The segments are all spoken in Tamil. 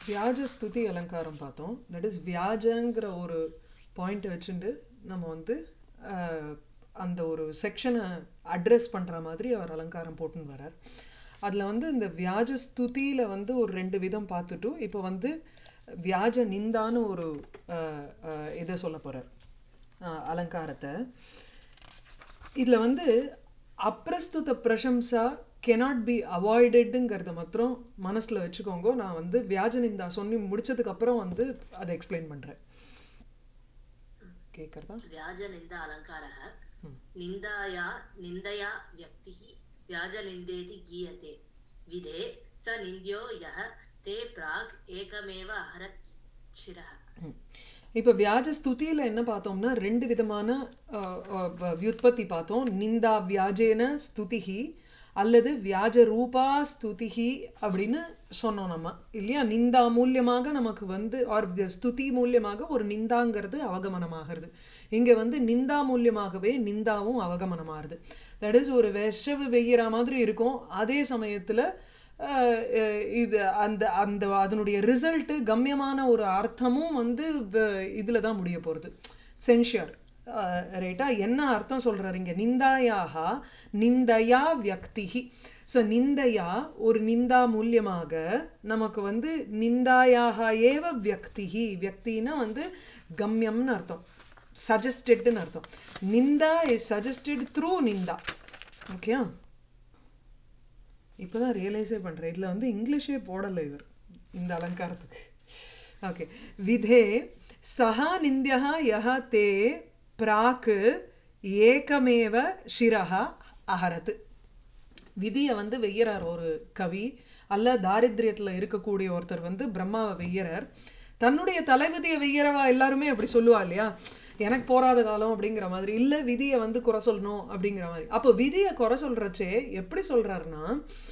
வியாஜ ஸ்துதி அலங்காரம் பார்த்தோம் தட் இஸ் வியாஜங்கிற ஒரு பாயிண்ட் வச்சுட்டு நம்ம வந்து ஆஹ், அந்த ஒரு செக்ஷனை அட்ரஸ் பண்ணுற மாதிரி அவர் அலங்காரம் போட்டுன்னு வரார் அதில் வந்து இந்த வியாஜ ஸ்துதியில் வந்து ஒரு ரெண்டு விதம் பார்த்துட்டு இப்போ வந்து வியாஜ நிந்தான்னு ஒரு ஆஹ், ஆஹ், இதை சொல்ல போகிறார் அலங்காரத்தை இதில் வந்து அப்பிரஸ்துத பிரசம்சா கெனாட் பி அவாய்டடுங்கிறத மாத்திரம் மனசில் வச்சுக்கோங்க நான் வந்து வியாஜனிந்தா சொல்லி முடிச்சதுக்கப்புறம் வந்து அதை எக்ஸ்பிளைன் பண்ணுறேன் கேட்குறதா व्याजनिन्द अलङ्कारः निन्दाया निन्दया व्यक्तिः व्याजनिन्देति गीयते विधे स निन्द्यो यः ते प्राक् एकमेव अहरत् शिरः இப்போ வியாஜ ஸ்துதியில் என்ன பார்த்தோம்னா ரெண்டு விதமான அஹ், அஹ், வ- வியுத்பத்தி பார்த்தோம் நிந்தா வியாஜேன ஸ்துதிஹி அல்லது வியாஜ ரூபா ஸ்துதிஹி அப்படின்னு சொன்னோம் நம்ம இல்லையா நிந்தா மூலியமாக நமக்கு வந்து ஆர் ஸ்துதி மூலியமாக ஒரு நிந்தாங்கிறது அவகமனமாகிறது இங்கே வந்து நிந்தா மூலியமாகவே நிந்தாவும் அவகமனமாகுது தட் இஸ் ஒரு விஷவு வெய்யற மாதிரி இருக்கும் அதே சமயத்தில் அஹ் அஹ் இது அந்த அந்த அதனுடைய ரிசல்ட்டு கம்யமான ஒரு அர்த்தமும் வந்து இதில் தான் முடிய போகிறது சென்ஷியர் ரைட்டா என்ன அர்த்தம் சொல்கிறாரு இங்கே நிந்தாயாக நிந்தயா வியக்திஹி ஸோ நிந்தையா ஒரு நிந்தா மூலியமாக நமக்கு வந்து நிந்தாயாக ஏவ வியக்திஹி வியக்தினா வந்து கம்யம்னு அர்த்தம் சஜஸ்டட்னு அர்த்தம் நிந்தா இஸ் சஜஸ்டட் த்ரூ நிந்தா ஓகே இப்போ தான் ரியலைஸே பண்ணுறேன் இதில் வந்து இங்கிலீஷே போடலை இவர் இந்த அலங்காரத்துக்கு ஓகே விதே சஹா நிந்தியா யஹ தே பிராக்கு ஏகமேவ ஷிரஹா அஹரத் விதியை வந்து வெய்யறார் ஒரு கவி அல்ல தாரித்ரியத்தில் இருக்கக்கூடிய ஒருத்தர் வந்து பிரம்மாவை வெய்யறார் தன்னுடைய தலைவிதியை வெய்யறவா எல்லாருமே அப்படி சொல்லுவா இல்லையா எனக்கு போராத காலம் அப்படிங்கிற மாதிரி இல்லை விதியை வந்து குறை சொல்லணும் அப்படிங்கிற மாதிரி அப்போ விதியை குறை சொல்கிறச்சே எப்படி சொல்கிறாருன்னா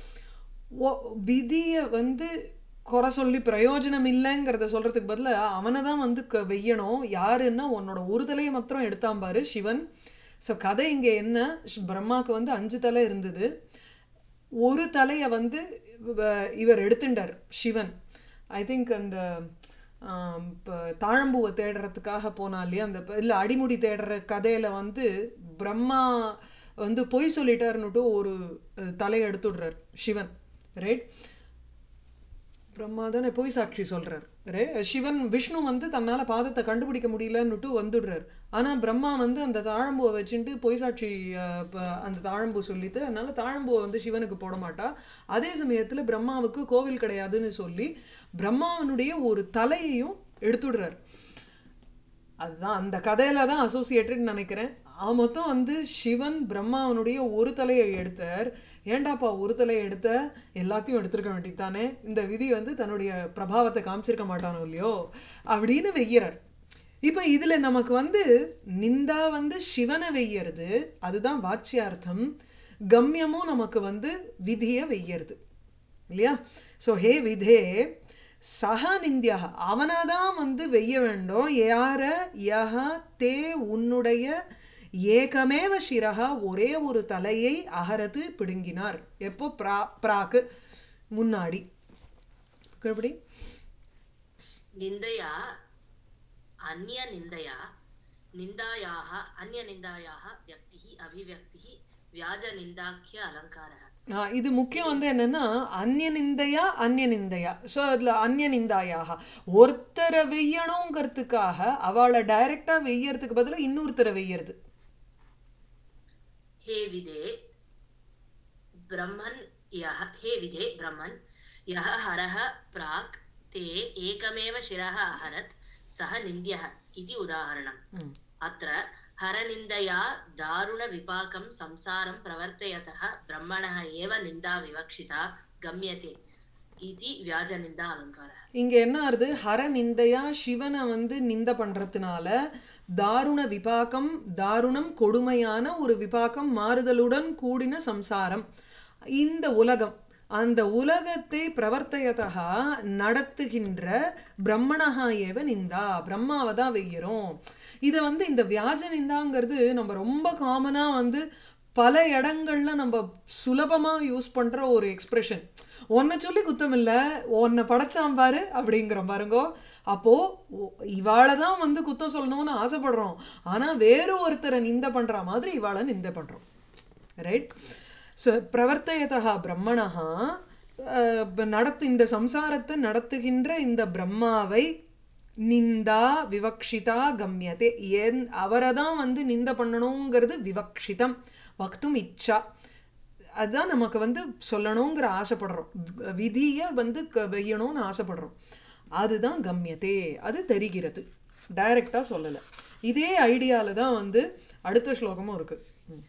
விதியை வந்து குறை சொல்லி பிரயோஜனம் இல்லைங்கிறத சொல்கிறதுக்கு பதிலாக அவனை தான் வந்து க வெய்யணும் யாருன்னா உன்னோட ஒரு தலையை மாத்திரம் எடுத்தான் பாரு சிவன் ஸோ கதை இங்கே என்ன ஷ்- பிரம்மாவுக்கு வந்து அஞ்சு தலை இருந்தது ஒரு தலையை வந்து இவ- இவர் எடுத்துட்டார் சிவன் ஐ திங்க் அந்த ஆம், இப்போ தாழம்பூவை தேடுறதுக்காக போனா இல்லையா அந்த இல்லை அடிமுடி தேடுற கதையில் வந்து பிரம்மா வந்து பொய் சொல்லிட்டாருன்னுட்டு ஒரு அஹ், தலையை எடுத்துடுறார் சிவன் ரைட் பிரம்மா தானே பொய் சாட்சி சொல்கிறார் ரே சிவன் விஷ்ணு வந்து தன்னால் பாதத்தை கண்டுபிடிக்க முடியலன்னுட்டு வந்துடுறார் ஆனால் பிரம்மா வந்து அந்த தாழம்பூவை வச்சுட்டு பொய் சாட்சி அஹ், ப- அந்த தாழம்பூ சொல்லிட்டு அதனால தாழம்பூவை வந்து சிவனுக்கு போட மாட்டா அதே சமயத்தில் பிரம்மாவுக்கு கோவில் கிடையாதுன்னு சொல்லி பிரம்மாவனுடைய ஒரு தலையையும் எடுத்துடுறார் அதுதான் அந்த கதையில தான் அசோசியேட்டட் நினைக்கிறேன் அவன் மொத்தம் வந்து சிவன் பிரம்மாவனுடைய ஒரு தலையை எடுத்தார் ஏண்டாப்பா ஒரு தலையை எடுத்த எல்லாத்தையும் எடுத்திருக்க வேண்டியதானே இந்த விதி வந்து தன்னுடைய பிரபாவத்தை காமிச்சிருக்க மாட்டானோ இல்லையோ அப்படின்னு வெய்யறார் இப்போ இதில் நமக்கு வந்து நிந்தா வந்து சிவனை வெய்யறது அதுதான் வாச்சியார்த்தம் கம்யமும் நமக்கு வந்து விதியை வெய்யறது இல்லையா ஸோ ஹே விதே சஹ நிந்தியா அவனை தான் வந்து வெய்ய வேண்டும் யார யஹ தே உன்னுடைய ஏகமேவ சிரஹா ஒரே ஒரு தலையை அகரது பிடுங்கினார் எப்போ பிரா பிராக்கு முன்னாடி எப்படி निन्दया अन्यनिन्दया निन्दायाः अन्यनिन्दायाः व्यक्तिः अभिव्यक्तिः व्याजनिन्दाख्य अलङ्कारः ஆ, இது முக்கியம் வந்து என்னன்னா அந்நிய நிந்தையா அந்நிய நிந்தையா ஸோ அதில் அந்நிய நிந்தாயாக ஒருத்தரை வெய்யணுங்கிறதுக்காக அவளை டைரெக்டாக வெய்யறதுக்கு பதிலாக இன்னொருத்தரை வெய்யறது हे विदे ब्रह्मन् यः हे विदे ब्रह्मन् यः हरः प्राक् ते एकमेव शिरः अहरत् सः निन्द्यः इति उदाहरणम् ம் अत्र हरनिन्दया दारुणविपाकं संसारं प्रवर्तयतः ब्रह्मणः एव निन्दा विवक्षिता गम्यते इति व्याजनिन्दा अलङ्कारः இங்க என்ன ஆறுது ஹர நிந்தையா சிவனை வந்து நிந்த பண்றதுனால தாருண விபாக்கம் தாருணம் கொடுமையான ஒரு விபாக்கம் மாறுதலுடன் கூடின சம்சாரம் இந்த உலகம் அந்த உலகத்தை பிரவர்த்தயதா நடத்துகின்ற பிரம்மணஹா ஏவ நிந்தா பிரம்மாவை தான் வெய்யறோம் இதை வந்து இந்த வியாஜ நிந்தாங்கிறது நம்ம ரொம்ப காமனாக வந்து பல இடங்கள்ல நம்ம சுலபமா யூஸ் பண்ற ஒரு எக்ஸ்பிரஷன் உன்னை சொல்லி குத்தம் இல்ல உன்னை படைச்சான் பாரு அப்படிங்கிறோம் பாருங்கோ அப்போ இவாளை தான் வந்து குத்தம் சொல்லணும்னு ஆசைப்படுறோம் ஆனா வேறு ஒருத்தரை நிந்த பண்ற மாதிரி இவாளை நிந்த பண்றோம் ரைட் ஸோ பிரவர்த்தயதா பிரம்மணா நடத்து இந்த சம்சாரத்தை நடத்துகின்ற இந்த பிரம்மாவை நிந்தா விவக்ஷிதா கம்யதே ஏன் அவரை தான் வந்து நிந்த பண்ணணுங்கிறது விவக்ஷிதம் வக்தும் இச்சா அதுதான் நமக்கு வந்து சொல்லணுங்கிற ஆசைப்படுறோம் வி- விதியை வந்து க- வெய்யணும்னு ஆசைப்படுறோம் அதுதான் கம்யத்தே அது தெரிகிறது டைரக்டா சொல்லலை இதே ஐடியால தான் வந்து அடுத்த ஸ்லோகமும் இருக்கு ம்.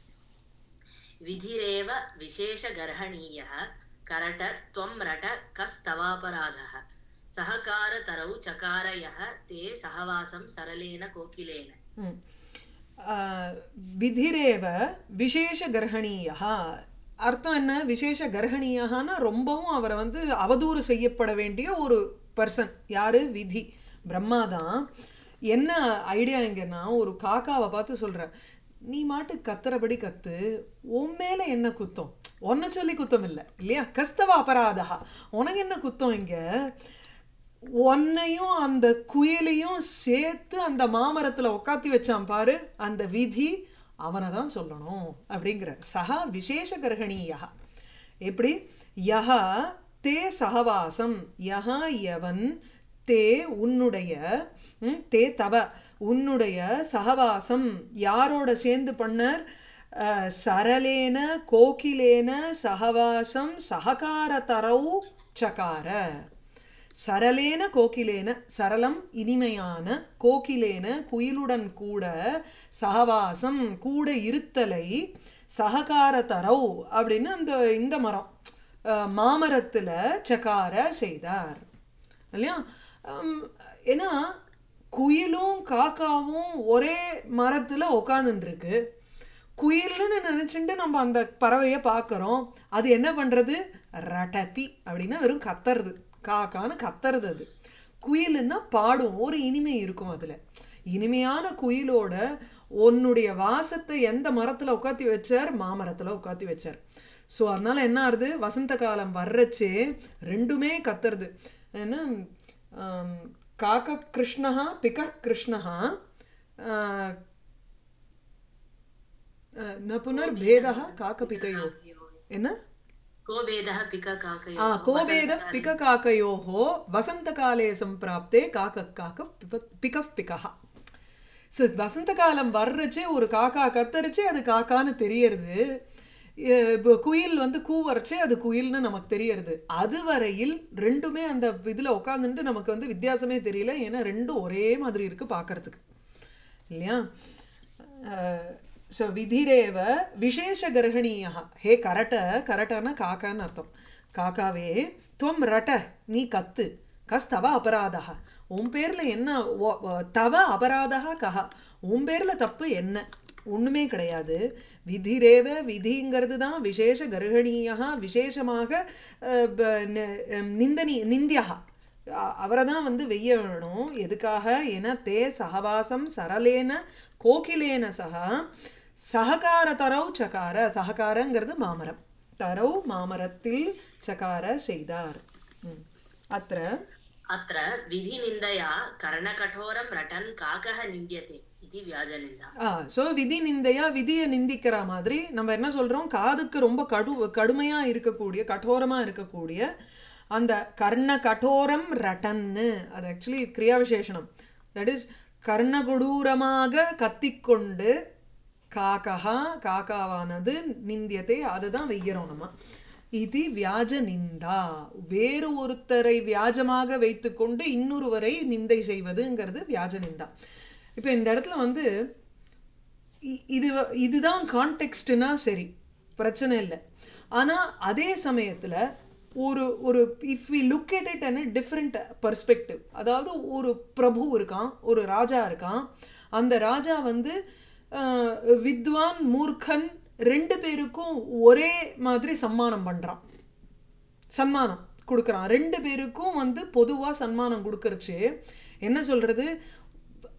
विधिरेव विशेषगर्हणीयः करट त्वं रट कस्तवापराधः सहकारतरौ चकार यः ते सहवासं सरलेन कोकिलेन ம். ஆஹ், விதிரேவ விசேஷ கர்ஹணீயா அர்த்தம் என்ன விசேஷ கர்ஹணீயகான்னா ரொம்பவும் அவரை வந்து அவதூறு செய்யப்பட வேண்டிய ஒரு பர்சன் யாரு விதி பிரம்மா தான் என்ன ஐடியா எங்கன்னா ஒரு காக்காவை பார்த்து சொல்ற நீ மாட்டு கத்துறபடி கத்து உன் மேல என்ன குத்தம் உன்னை சொல்லி குத்தம் இல்லை இல்லையா கஸ்தவ அபராதா உனக்கு என்ன குத்தம் இங்க உன்னையும் அந்த குயிலையும் சேர்த்து அந்த மாமரத்துல உக்காத்தி வச்சான் பாரு அந்த விதி அவனை தான் சொல்லணும் அப்படிங்கிறார் சஹா விசேஷ கர்ஹணீயா எப்படி யஹா தே சகவாசம் யஹா யவன் தே உன்னுடைய ம், தே தவ உன்னுடைய சகவாசம் யாரோட சேர்ந்து பண்ணார் அஹ், சரலேன கோகிலேன சகவாசம் சககாரதரௌ சகார சரலேன கோகிலேன சரளம் இனிமையான கோகிலேன குயிலுடன் கூட சகவாசம் கூட இருத்தலை சககார தரவு அப்படின்னு அந்த இந்த மரம் அஹ், மாமரத்துல சகார செய்தார் இல்லையா ஹம், ஏன்னா குயிலும் காக்காவும் ஒரே மரத்துல உட்காந்துட்டு இருக்கு குயில்னு நினைச்சுட்டு நம்ம அந்த பறவையை பார்க்கறோம் அது என்ன பண்றது ரட்டத்தி அப்படின்னா வெறும் கத்துறது காக்கான்னு கத்துறது அது குயிலுன்னா பாடும் ஒரு இனிமை இருக்கும் அதுல இனிமையான குயிலோட உன்னுடைய வாசத்தை எந்த மரத்துல உட்காத்தி வச்சார் மாமரத்துல உட்காத்தி வச்சார் ஸோ அதனால என்ன ஆகுது வசந்த காலம் வர்றச்சே ரெண்டுமே கத்துறது ஏன்னா ஆம், காக்க கிருஷ்ணஹா பிக கிருஷ்ணஹா ஆஹ், அஹ், ந புனர் பேதः காக்கபிகையோ என்ன को भेदः पिककाकयोः ஆ கோபேதः பிககாக்கயோः வசந்தகாலே சம்பிராப்தே காக்க காக்க பிக பிகः ஸோ வசந்த காலம் வர்றச்சே ஒரு காக்கா கத்தரிச்சே அது காக்கான்னு தெரியறது எ- இப்போ குயில் வந்து கூவரைச்சே அது குயில்னு நமக்கு தெரியறது அதுவரையில் ரெண்டுமே அந்த இதில் உட்காந்துட்டு நமக்கு வந்து வித்தியாசமே தெரியல ஏன்னா ரெண்டும் ஒரே மாதிரி இருக்கு பார்க்கறதுக்கு இல்லையா ஸோ விதிரேவ விசேஷ கர்ஹணீயா ஹே கரட்ட கரட்டனா காக்கான்னு அர்த்தம் காக்காவே துவம் ரட்ட நீ கத்து கஸ் தவ அபராதா உன் பேர்ல என்ன ஒ- ஒ- தவ அபராதா கஹா உன் பேர்ல தப்பு என்ன ஒண்ணுமே கிடையாது விதிரேவ விதிங்கிறது தான் விசேஷ கர்ஹணீயா விசேஷமாக அஹ், ப- ந- நிந்தனி நிந்தியா அவரை தான் வந்து வெய்ய வேணும் எதுக்காக ஏன்னா தே சகவாசம் சரலேன கோகிலேன சகா சககார தரவு சகார சககாரங்கிறது மாமரம் தரவு மாமரத்தில் சகார செய்தார் ம். அத்திர अत्र विधिनिन्दया कर्णकठोरं रटन् काकः निन्द्यते इति व्याजनिन्दा ஆ ஸோ விதி நிந்தையா விதியை நிந்திக்கிற மாதிரி நம்ம என்ன சொல்றோம் காதுக்கு ரொம்ப கடு கடுமையா இருக்கக்கூடிய கठोரமா இருக்கக்கூடிய அந்த கர்ண கடோரம் ரட்டன்னு அது ஆக்சுவலி கிரியா விசேஷனம் தட் இஸ் கர்ணகொடூரமாக கத்திக்கொண்டு காக்கா காக்காவானது நிந்தியத்தை அதை தான் வெய்யறோம் நம்ம இது வியாஜ நிந்தா வேறு ஒருத்தரை வியாஜமாக வைத்துக்கொண்டு இன்னொருவரை நிந்தை செய்வதுங்கிறது வியாஜ நிந்தா இப்போ இந்த இடத்துல வந்து இ- இது வ- இதுதான் கான்டெக்ஸ்ட்னா சரி பிரச்சனை இல்லை ஆனா அதே சமயத்துல ஒரு ஒரு if we look at it and different perspective அதாவது ஒரு பிரபு இருக்கான் ஒரு ராஜா இருக்கான் அந்த ராஜா வந்து அஹ், வித்வான் மூர்க்கன் ரெண்டு பேருக்கும் ஒரே மாதிரி சம்மானம் பண்றான் சன்மானம் கொடுக்குறான் ரெண்டு பேருக்கும் வந்து பொதுவாக சன்மானம் கொடுக்கறச்சு என்ன சொல்றது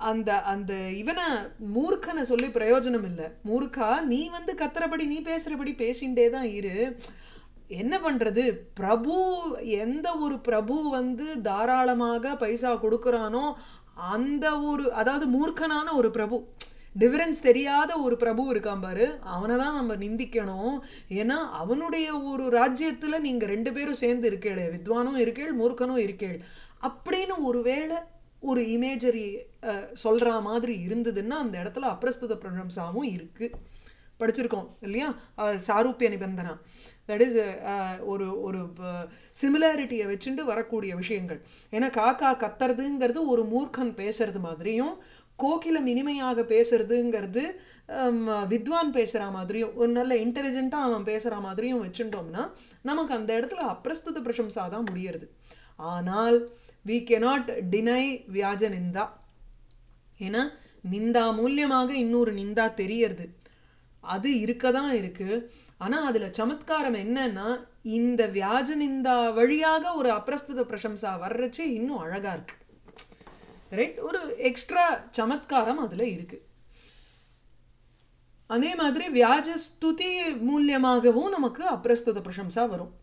அந்த அந்த இவனை மூர்க்கனை சொல்லி பிரயோஜனம் இல்லை மூர்க்கா நீ வந்து கத்துறபடி நீ பேசுறபடி பேசிண்டே தான் இரு என்ன பண்றது பிரபு எந்த ஒரு பிரபு வந்து தாராளமாக பைசா கொடுக்குறானோ அந்த ஒரு அதாவது மூர்க்கனான ஒரு பிரபு டிஃபரன்ஸ் தெரியாத ஒரு பிரபு இருக்கான் பாரு அவனை தான் நம்ம நிந்திக்கணும் ஏன்னா அவனுடைய ஒரு ராஜ்யத்துல நீங்க ரெண்டு பேரும் சேர்ந்து இருக்கேளே வித்வானும் இருக்கேள் மூர்க்கனும் இருக்கேள் அப்படின்னு ஒருவேளை ஒரு இமேஜரி சொல்ற மாதிரி இருந்ததுன்னா அந்த இடத்துல அப்பிரஸ்துத பிரசம்சாவும் இருக்கு படிச்சிருக்கோம் இல்லையா அஹ் சாரூப்பிய நிபந்தனா தட் இஸ் ஒரு ஒரு சிமிலாரிட்டியை வச்சுட்டு வரக்கூடிய விஷயங்கள் ஏன்னா காக்கா கத்துறதுங்கிறது ஒரு மூர்க்கன் பேசுறது மாதிரியும் கோகிலம் இனிமையாக பேசுறதுங்கிறது ஹம், வித்வான் பேசுகிற மாதிரியும் ஒரு நல்ல இன்டெலிஜென்ட்டாக அவன் பேசுகிற மாதிரியும் வச்சுட்டோம்னா நமக்கு அந்த இடத்துல அப்பிரஸ்துத பிரசம்சா தான் முடியறது ஆனால் வி cannot டினை வியாஜ நிந்தா ஏன்னா நிந்தா மூலியமாக இன்னொரு நிந்தா தெரியறது அது இருக்க தான் இருக்கு ஆனா அதுல சமத்காரம் என்னன்னா இந்த வியாஜ நிந்தா வழியாக ஒரு அப்பிரஸ்துத பிரசம்சா வர்றச்சே இன்னும் அழகா இருக்கு ரைட் ஒரு எக்ஸ்ட்ரா சமத்காரம் அதுல இருக்கு அதே மாதிரி வியாஜ ஸ்துதி மூலியமாகவும் நமக்கு அப்பிரஸ்துத பிரசம்சா வரும்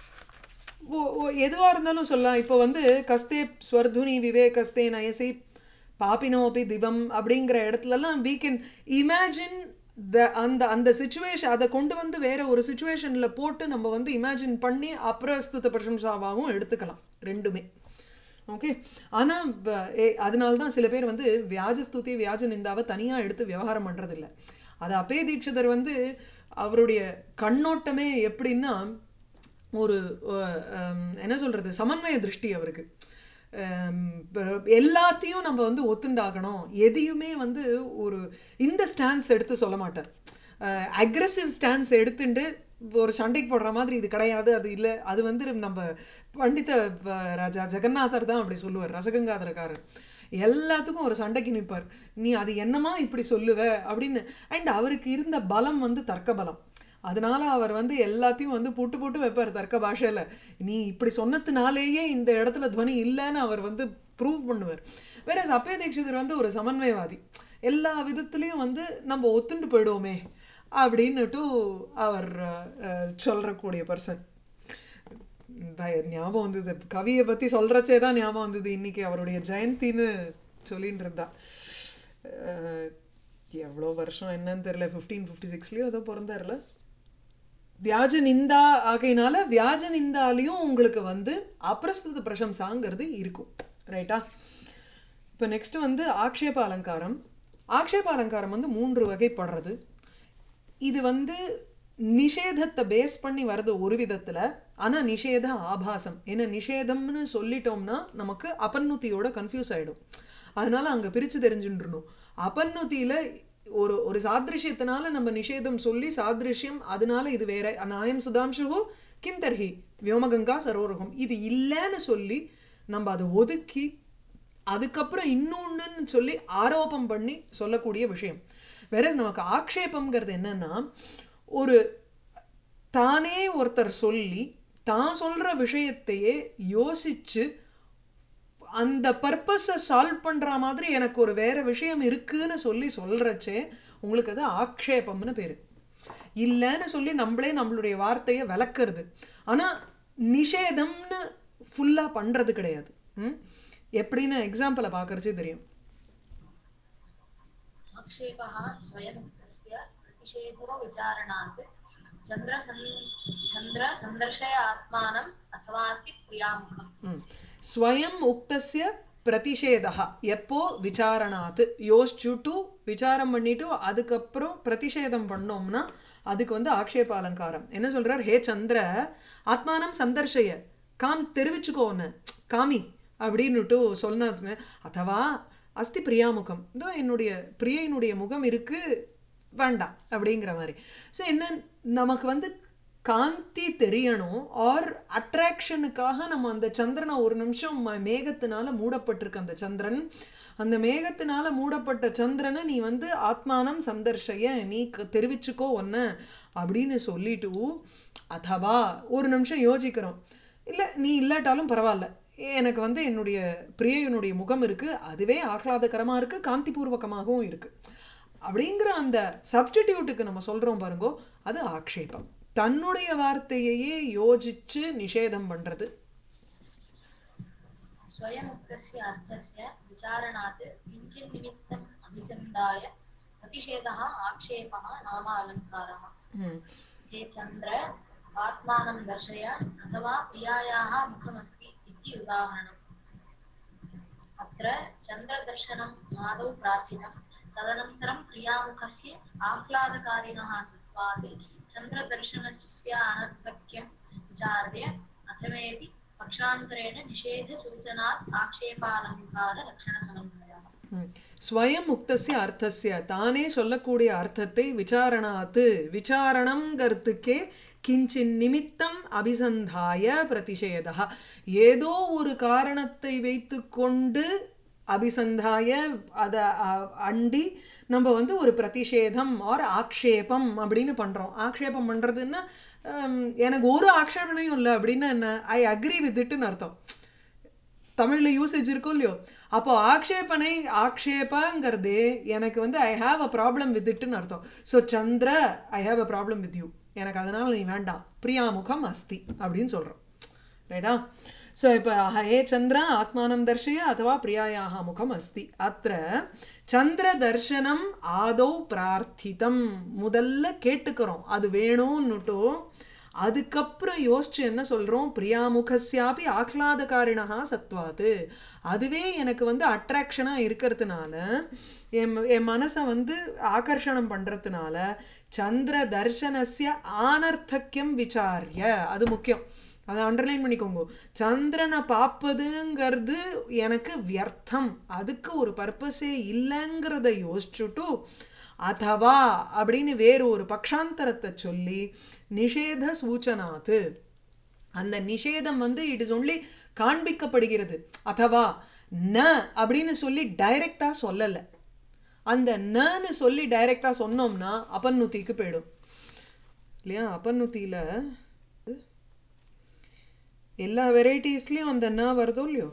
ஓ- ஓ- எதுவா இருந்தாலும் சொல்லலாம் இப்போ வந்து கஸ்தே ஸ்வர்துனி விவேகஸ்தே நயசி பாப்பினோபி திவம் அப்படிங்கிற இடத்துலலாம் we can imagine த அந்த அந்த சுச்சுவேஷன் அதை கொண்டு வந்து வேற ஒரு சுச்சுவேஷன்ல போட்டு நம்ம வந்து இமேஜின் பண்ணி அப்பிரஸ்துத பிரசம்சாவாகவும் எடுத்துக்கலாம் ரெண்டுமே ஓகே ஆனா ப- ஏ- அதனால தான் சில பேர் வந்து வியாஜஸ்துதி வியாஜ நிந்தாவை தனியா எடுத்து விவகாரம் பண்றது இல்ல அது அப்பே தீட்சிதர் வந்து அவருடைய கண்ணோட்டமே எப்படின்னா ஒரு அஹ், ஹம், என்ன சொல்றது சமன்வய திருஷ்டி அவருக்கு ஹம், ப- எல்லாத்தையும் நம்ம வந்து ஒத்துண்டாகணும் எதையுமே வந்து ஒரு இந்த ஸ்டான்ஸ் எடுத்து சொல்ல மாட்டார் அக்ரெசிவ் ஸ்டான்ஸ் எடுத்துட்டு ஒரு சண்டைக்கு போடுற மாதிரி இது கிடையாது அது இல்லை அது வந்து நம்ம பண்டித ப- ராஜா ஜெகநாதர் தான் அப்படி சொல்லுவார் ரசகங்காதரக்காரர் எல்லாத்துக்கும் ஒரு சண்டைக்கு நிற்பார் நீ அது என்னமா இப்படி சொல்லுவ அப்படின்னு அண்ட் அவருக்கு இருந்த பலம் வந்து தர்க்க பலம் அதனால அவர் வந்து எல்லாத்தையும் வந்து புட்டு புட்டு வைப்பார் தர்க்க பாஷையில நீ இப்படி சொன்னதுனாலேயே இந்த இடத்துல துவனி இல்லைன்னு அவர் வந்து ப்ரூவ் பண்ணுவார் வேற அப்பய தீட்சிதர் வந்து ஒரு சமன்வயவாதி எல்லா விதத்துலேயும் வந்து நம்ம ஒத்துண்டு போயிடுவோமே அப்படின்னுட்டு அவர் அஹ், சொல்றக்கூடிய பர்சன் ஞாபகம் வந்தது கவியை பத்தி சொல்றச்சே தான் ஞாபகம் வந்தது இன்னைக்கு அவருடைய ஜெயந்தின்னு சொல்லிட்டு இருந்தா அஹ், எவ்வளோ வருஷம் என்னன்னு தெரியல ஃபிஃப்டீன் ஃபிஃப்டி சிக்ஸ்லயோ ஏதோ பிறந்தார்ல வியாஜ நிந்தா ஆகையினால வியாஜ நிந்தாலையும் உங்களுக்கு வந்து அப்பிரஸ்துத பிரசம்சாங்கிறது இருக்கும் ரைட்டா இப்போ நெக்ஸ்ட் வந்து ஆக்ஷேப அலங்காரம் ஆக்ஷேப அலங்காரம் வந்து மூன்று வகைப்படுறது இது வந்து நிஷேதத்தை பேஸ் பண்ணி வருது ஒரு விதத்துல ஆனா நிஷேத ஆபாசம் ஏன்னா நிஷேதம்னு சொல்லிட்டோம்னா நமக்கு அபன்னுத்தியோட கன்ஃபியூஸ் ஆயிடும் அதனால அங்க பிரிச்சு தெரிஞ்சுட்டுருணும் அபன்னுத்தியில ஒரு ஒரு சாதிருஷ்யத்தினால நம்ம நிஷேதம் சொல்லி சாதிருஷ்யம் அதனால இது வேற நாயம் சுதாம்சு கிந்தர்ஹி வியோமகங்கா சரோரகம் இது இல்லைன்னு சொல்லி நம்ம அதை ஒதுக்கி அதுக்கப்புறம் இன்னொன்னுன்னு சொல்லி ஆரோபம் பண்ணி சொல்லக்கூடிய விஷயம் வேற நமக்கு ஆக்ஷேபம்ங்கிறது என்னன்னா ஒரு தானே ஒருத்தர் சொல்லி தான் சொல்ற விஷயத்தையே யோசிச்சு அந்த பர்பஸை சால்வ் பண்ற மாதிரி எனக்கு ஒரு வேற விஷயம் இருக்குன்னு சொல்லி சொல்றச்சே உங்களுக்கு அது ஆக்ஷேபம்னு பேரு இல்லைன்னு சொல்லி நம்மளே நம்மளுடைய வார்த்தையை விளக்குறது ஆனா நிஷேதம்னு ஃபுல்லா பண்றது கிடையாது ம்? எப்படின்னு எக்ஸாம்பிளை பார்க்கறச்சே தெரியும் आक्षेपः स्वयं तस्य प्रतिषेधो विचारणात् चन्द्रसन् चन्द्रसन्दर्शय आत्मानम् अथवास्ति प्रियामुखम् ம். ஸ்வயம் உக்தஸ்ய பிரதிஷேதா எப்போ விசாரணாத்து யோசிச்சுட்டு விசாரம் பண்ணிட்டு அதுக்கப்புறம் பிரதிஷேதம் பண்ணோம்னா அதுக்கு வந்து ஆக்ஷேப அலங்காரம் என்ன சொல்றார் ஹே சந்திர ஆத்மானம் சந்தர்ஷய காம் தெரிவிச்சுக்கோ உன்னை காமி அப்படின்னுட்டு சொன்னதுன்னு அதுவா அஸ்தி பிரியாமுகம் இதோ என்னுடைய பிரியையினுடைய முகம் இருக்கு வேண்டாம் அப்படிங்கிற மாதிரி ஸோ என்ன நமக்கு வந்து காந்தி தெரியணும் ஆர் அட்ராக்ஷனுக்காக நம்ம அந்த சந்திரனை ஒரு நிமிஷம் ம- மேகத்தினால மூடப்பட்டிருக்கு அந்த சந்திரன் அந்த மேகத்தினால மூடப்பட்ட சந்திரனை நீ வந்து ஆத்மானம் சந்தர்ஷய நீ க- தெரிவிச்சுக்கோ ஒன்ன அப்படின்னு சொல்லிட்டு அதவா ஒரு நிமிஷம் யோசிக்கிறோம் இல்லை நீ இல்லாட்டாலும் பரவாயில்ல எனக்கு வந்து என்னுடைய பிரியனுடைய முகம் இருக்குது அதுவே ஆஹ்லாதகரமாக இருக்குது காந்திபூர்வகமாகவும் இருக்குது அப்படிங்கிற அந்த சப்ஸ்டிடியூட்டுக்கு நம்ம சொல்கிறோம் பாருங்கோ அது ஆக்ஷேபம் தன்னுடைய வார்த்தையையே யோசிச்சு நிஷேதம் பண்ணுறது स्वयमुक्तस्य अर्थस्य विचारणात् किञ्चित् निमित्तम् अभिसन्धाय प्रतिषेधः आक्षेपः नाम अलङ्कारः ம் हे चन्द्र आत्मानं दर्शय अथवा प्रियायाः मुखमस्ति इति उदाहरणम् अत्र चन्द्रदर्शनम् आदौ प्रार्थितं तदनन्तरं प्रियामुखस्य आह्लादकारिणः सत्त्वात् चन्द्रदर्शनस्य अनर्थक्यं विचार्य अथमेति पक्षान्तरेण निषेधसूचनात् आक्षेपालङ्कारलक्षणसमन्वयः ம். ஸ்வயம் முக்தஸ்ய அர்த்தஸ்ய தானே சொல்லக்கூடிய அர்த்தத்தை விசாரணாத்து விசாரணங்கிறதுக்கே கிஞ்சின் நிமித்தம் அபிசந்தாய பிரதிஷேதா ஏதோ ஒரு காரணத்தை வைத்துக்கொண்டு அபிசந்தாய அதை அண்டி நம்ம வந்து ஒரு பிரதிஷேதம் ஆர் ஆக்ஷேபம் அப்படின்னு பண்ணுறோம் ஆக்ஷேபம் பண்ணுறதுன்னா எனக்கு ஒரு ஆக்ஷேபனையும் இல்லை அப்படின்னா என்ன ஐ அக்ரி வித் இட்டுன்னு அர்த்தம் தமிழில் யூசேஜ் இருக்கும் இல்லையோ அப்போ ஆக்ஷேபனை ஆக்ஷேபங்கிறது எனக்கு வந்து I have a problem with இட்டுன்னு அர்த்தம் so Chandra I have a problem with you எனக்கு அதனால் நீ வேண்டாம் பிரியாமுகம் அஸ்தி அப்படின்னு சொல்கிறோம் ரைட்டா ஸோ இப்போ ஹே சந்திரா ஆத்மானம் தர்ஷய அதுவா பிரியாயாக முகம் அஸ்தி அத்த சந்திர தர்சனம் ஆதௌ பிரார்த்திதம் முதல்ல கேட்டுக்கிறோம் அது வேணும்னுட்டோ அதுக்கப்புறம் யோசிச்சு என்ன சொல்கிறோம் பிரியாமுகஸ்யாபி ஆஹ்லாதகாரிணா சத்வாது அதுவே எனக்கு வந்து அட்ராக்ஷனாக இருக்கிறதுனால என் என் மனசை வந்து ஆகர்ஷணம் பண்ணுறதுனால சந்திர தர்சனஸ்ய ஆனர்த்தக்கியம் விசாரிய அது முக்கியம் அதை அண்டர்லைன் பண்ணிக்கோங்க சந்திரனை பார்ப்பதுங்கிறது எனக்கு வியர்த்தம் அதுக்கு ஒரு பர்பஸே இல்லைங்கிறத யோசிச்சுட்டு அதவா அப்படின்னு வேறு ஒரு பக்ஷாந்தரத்தை சொல்லி நிஷேத சூச்சனாத்து அந்த நிஷேதம் வந்து இட் இஸ் ஒன்லி காண்பிக்கப்படுகிறது அதவா ந அப்படின்னு சொல்லி டைரெக்டாக சொல்லலை அந்த நன்னு சொல்லி டைரெக்டாக சொன்னோம்னா அப்பன்னுத்திக்கு போயிடும் இல்லையா அப்பன்னுத்தியில் எல்லா வெரைட்டிஸ்லேயும் அந்த ந வருதோ இல்லையோ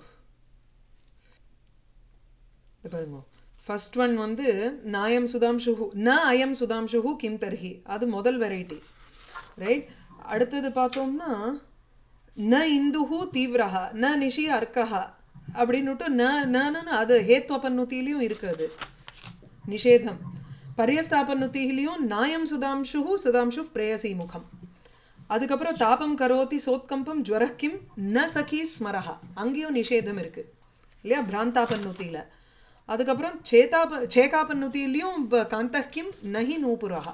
இது பாருங்க ஃபர்ஸ்ட் ஒன் வந்து நாயம் சுதாம்சுஹு ந அயம் சுதாம்சுஹு கிம் தர்ஹி அது முதல் வெரைட்டி ரைட் அடுத்தது பார்த்தோம்னா ந இந்துஹு தீவிரஹா ந நிஷி அர்க்கஹா அப்படின்னுட்டு ந நன்னு அது ஹேத்வபன்னுத்திலையும் இருக்குது நிஷேதம் பரியஸ்தாபன்னுத்திலையும் நாயம் சுதாம்சு சுதாம்சு பிரேயசி முகம் அதுக்கப்புறம் தாபம் கரோதி சோத்கம்பம் ஜுவரக்கிம் ந சகி ஸ்மரஹா அங்கேயும் நிஷேதம் இருக்கு இல்லையா பிராந்தாபன்னுத்தியில் அதுக்கப்புறம் சேதாப சேகாபன்னுத்திலையும் காந்தக்கிம் நஹி நூபுரஹா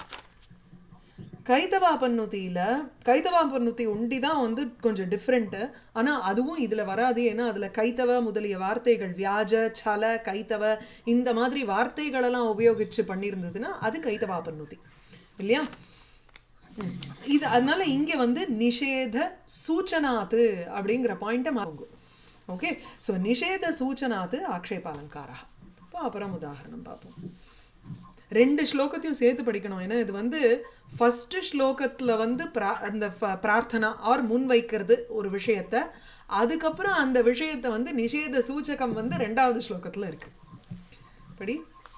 கைதவாபன்னுத்தியில் கைதவாபன்னுத்தி உண்டி தான் வந்து கொஞ்சம் டிஃப்ரெண்ட்டு ஆனால் அதுவும் இதில் வராது ஏன்னா அதில் கைத்தவ முதலிய வார்த்தைகள் வியாஜ சல கைத்தவ இந்த மாதிரி வார்த்தைகளெல்லாம் உபயோகித்து பண்ணியிருந்ததுன்னா அது கைத்தவாபன்னுத்தி இல்லையா ம். இது அதனால இங்கே வந்து நிஷேத சூச்சனாத்து அப்படிங்கிற பாயிண்ட்டை மாறுங்க ஓகே ஸோ நிஷேத சூச்சனாத்து ஆக்ஷேப அலங்காரா இப்போ அப்புறம் உதாரணம் பார்ப்போம் ரெண்டு ஸ்லோகத்தையும் சேர்த்து படிக்கணும் ஏன்னா இது வந்து ஃபஸ்ட்டு ஸ்லோகத்தில் வந்து பிரா அந்த ஃப- பிரார்த்தனா ஆர் முன் வைக்கிறது ஒரு விஷயத்த அதுக்கப்புறம் அந்த விஷயத்தை வந்து நிஷேத சூச்சகம் வந்து ரெண்டாவது ஸ்லோகத்தில் இருக்கு படி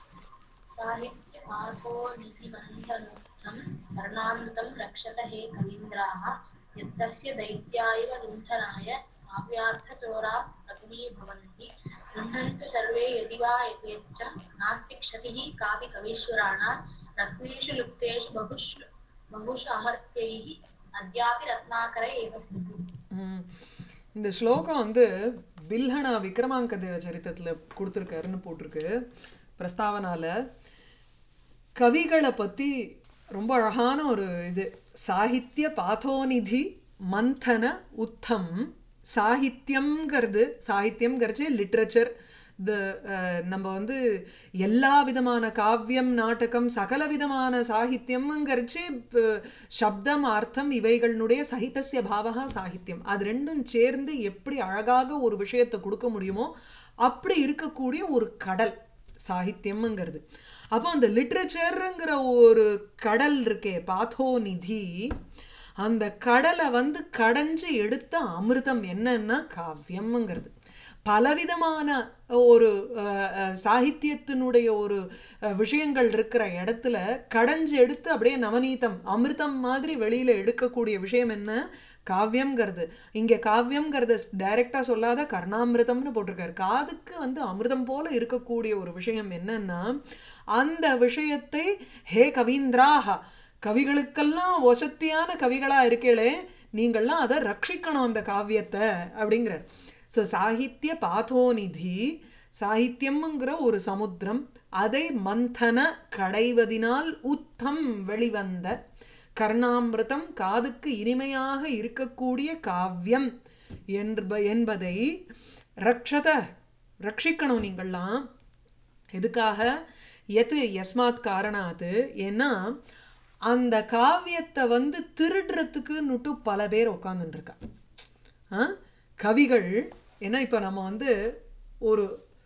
साहित्यमाथो निधिबन्धनुद्धं वर्णान्तं रक्षत हे कवीन्द्राः यत्तस्य दैत्या इव लुण्ठनाय काव्यार्थचोरा प्रगुणीभवन्ति गृह्णन्तु सर्वे यदि वा यथेच्छं नास्ति क्षतिः कापि कवीश्वराणां रत्नेषु लुप्तेषु बहुषु बहुषु अमर्त्यैः अद्यापि रत्नाकर एव स्युः ம். இந்த ஸ்லோகம் வந்து பில்ஹனா விக்ரமாங்க தேவ சரித்திரத்தில் கொடுத்துருக்காருன்னு போட்டிருக்கு பிரஸ்தாவனால கவிகளை பற்றி ரொம்ப அழகான ஒரு இது சாகித்ய பாதோநிதி மந்தன உத்தம் சாகித்யம்ங்கிறது சாகித்யம்ங்கிறச்சு லிட்ரேச்சர் த நம்ம வந்து எல்லா விதமான காவியம் நாடகம் சகல விதமான சாகித்யம்ங்கிறச்சு ப- சப்தம் அர்த்தம் இவைகளினுடைய சகிதஸ்ய பாவகா சாகித்யம் அது ரெண்டும் சேர்ந்து எப்படி அழகாக ஒரு விஷயத்தை கொடுக்க முடியுமோ அப்படி இருக்கக்கூடிய ஒரு கடல் சாகித்யம்ங்கிறது அப்போ அந்த லிட்ரேச்சருங்கிற ஒரு கடல் இருக்கே பாத்தோ நிதி அந்த கடலை வந்து கடைஞ்சு எடுத்த அமிர்தம் என்னன்னா காவியம்ங்கிறது பலவிதமான ஒரு அஹ், அஹ், சாகித்யத்தினுடைய ஒரு அஹ், விஷயங்கள் இருக்கிற இடத்துல கடைஞ்சு எடுத்து அப்படியே நவநீதம் அமிர்தம் மாதிரி வெளியில எடுக்கக்கூடிய விஷயம் என்ன காவியம்ங்கிறது இங்க காவியம்ங்கிறத டைரக்டா சொல்லாத கர்ணாமிர்தம்னு போட்டிருக்காரு காதுக்கு வந்து அமிர்தம் போல இருக்கக்கூடிய ஒரு விஷயம் என்னன்னா அந்த விஷயத்தை ஹே கவீந்திராஹா கவிகளுக்கெல்லாம் வசத்தியான கவிகளா இருக்கீங்களே நீங்கள்லாம் அதை ரட்சிக்கணும் அந்த காவியத்தை அப்படிங்கிறார் ஸோ சாகித்ய பாதோநிதி சாகித்யம்ங்கிற ஒரு சமுத்திரம் அதை மந்தன கடைவதினால் உத்தம் வெளிவந்த கர்ணாமிருதம் காதுக்கு இனிமையாக இருக்கக்கூடிய காவியம் என்ப என்பதை ரக்ஷத ரட்சிக்கணும் நீங்கள்லாம் எதுக்காக எது எஸ்மாத் காரணாத்து ஏன்னா அந்த காவியத்தை வந்து திருடுறதுக்குன்னுட்டு பல பேர் உட்காந்துட்டு இருக்கா ஆ? கவிகள் ஏன்னா இப்போ நம்ம வந்து ஒரு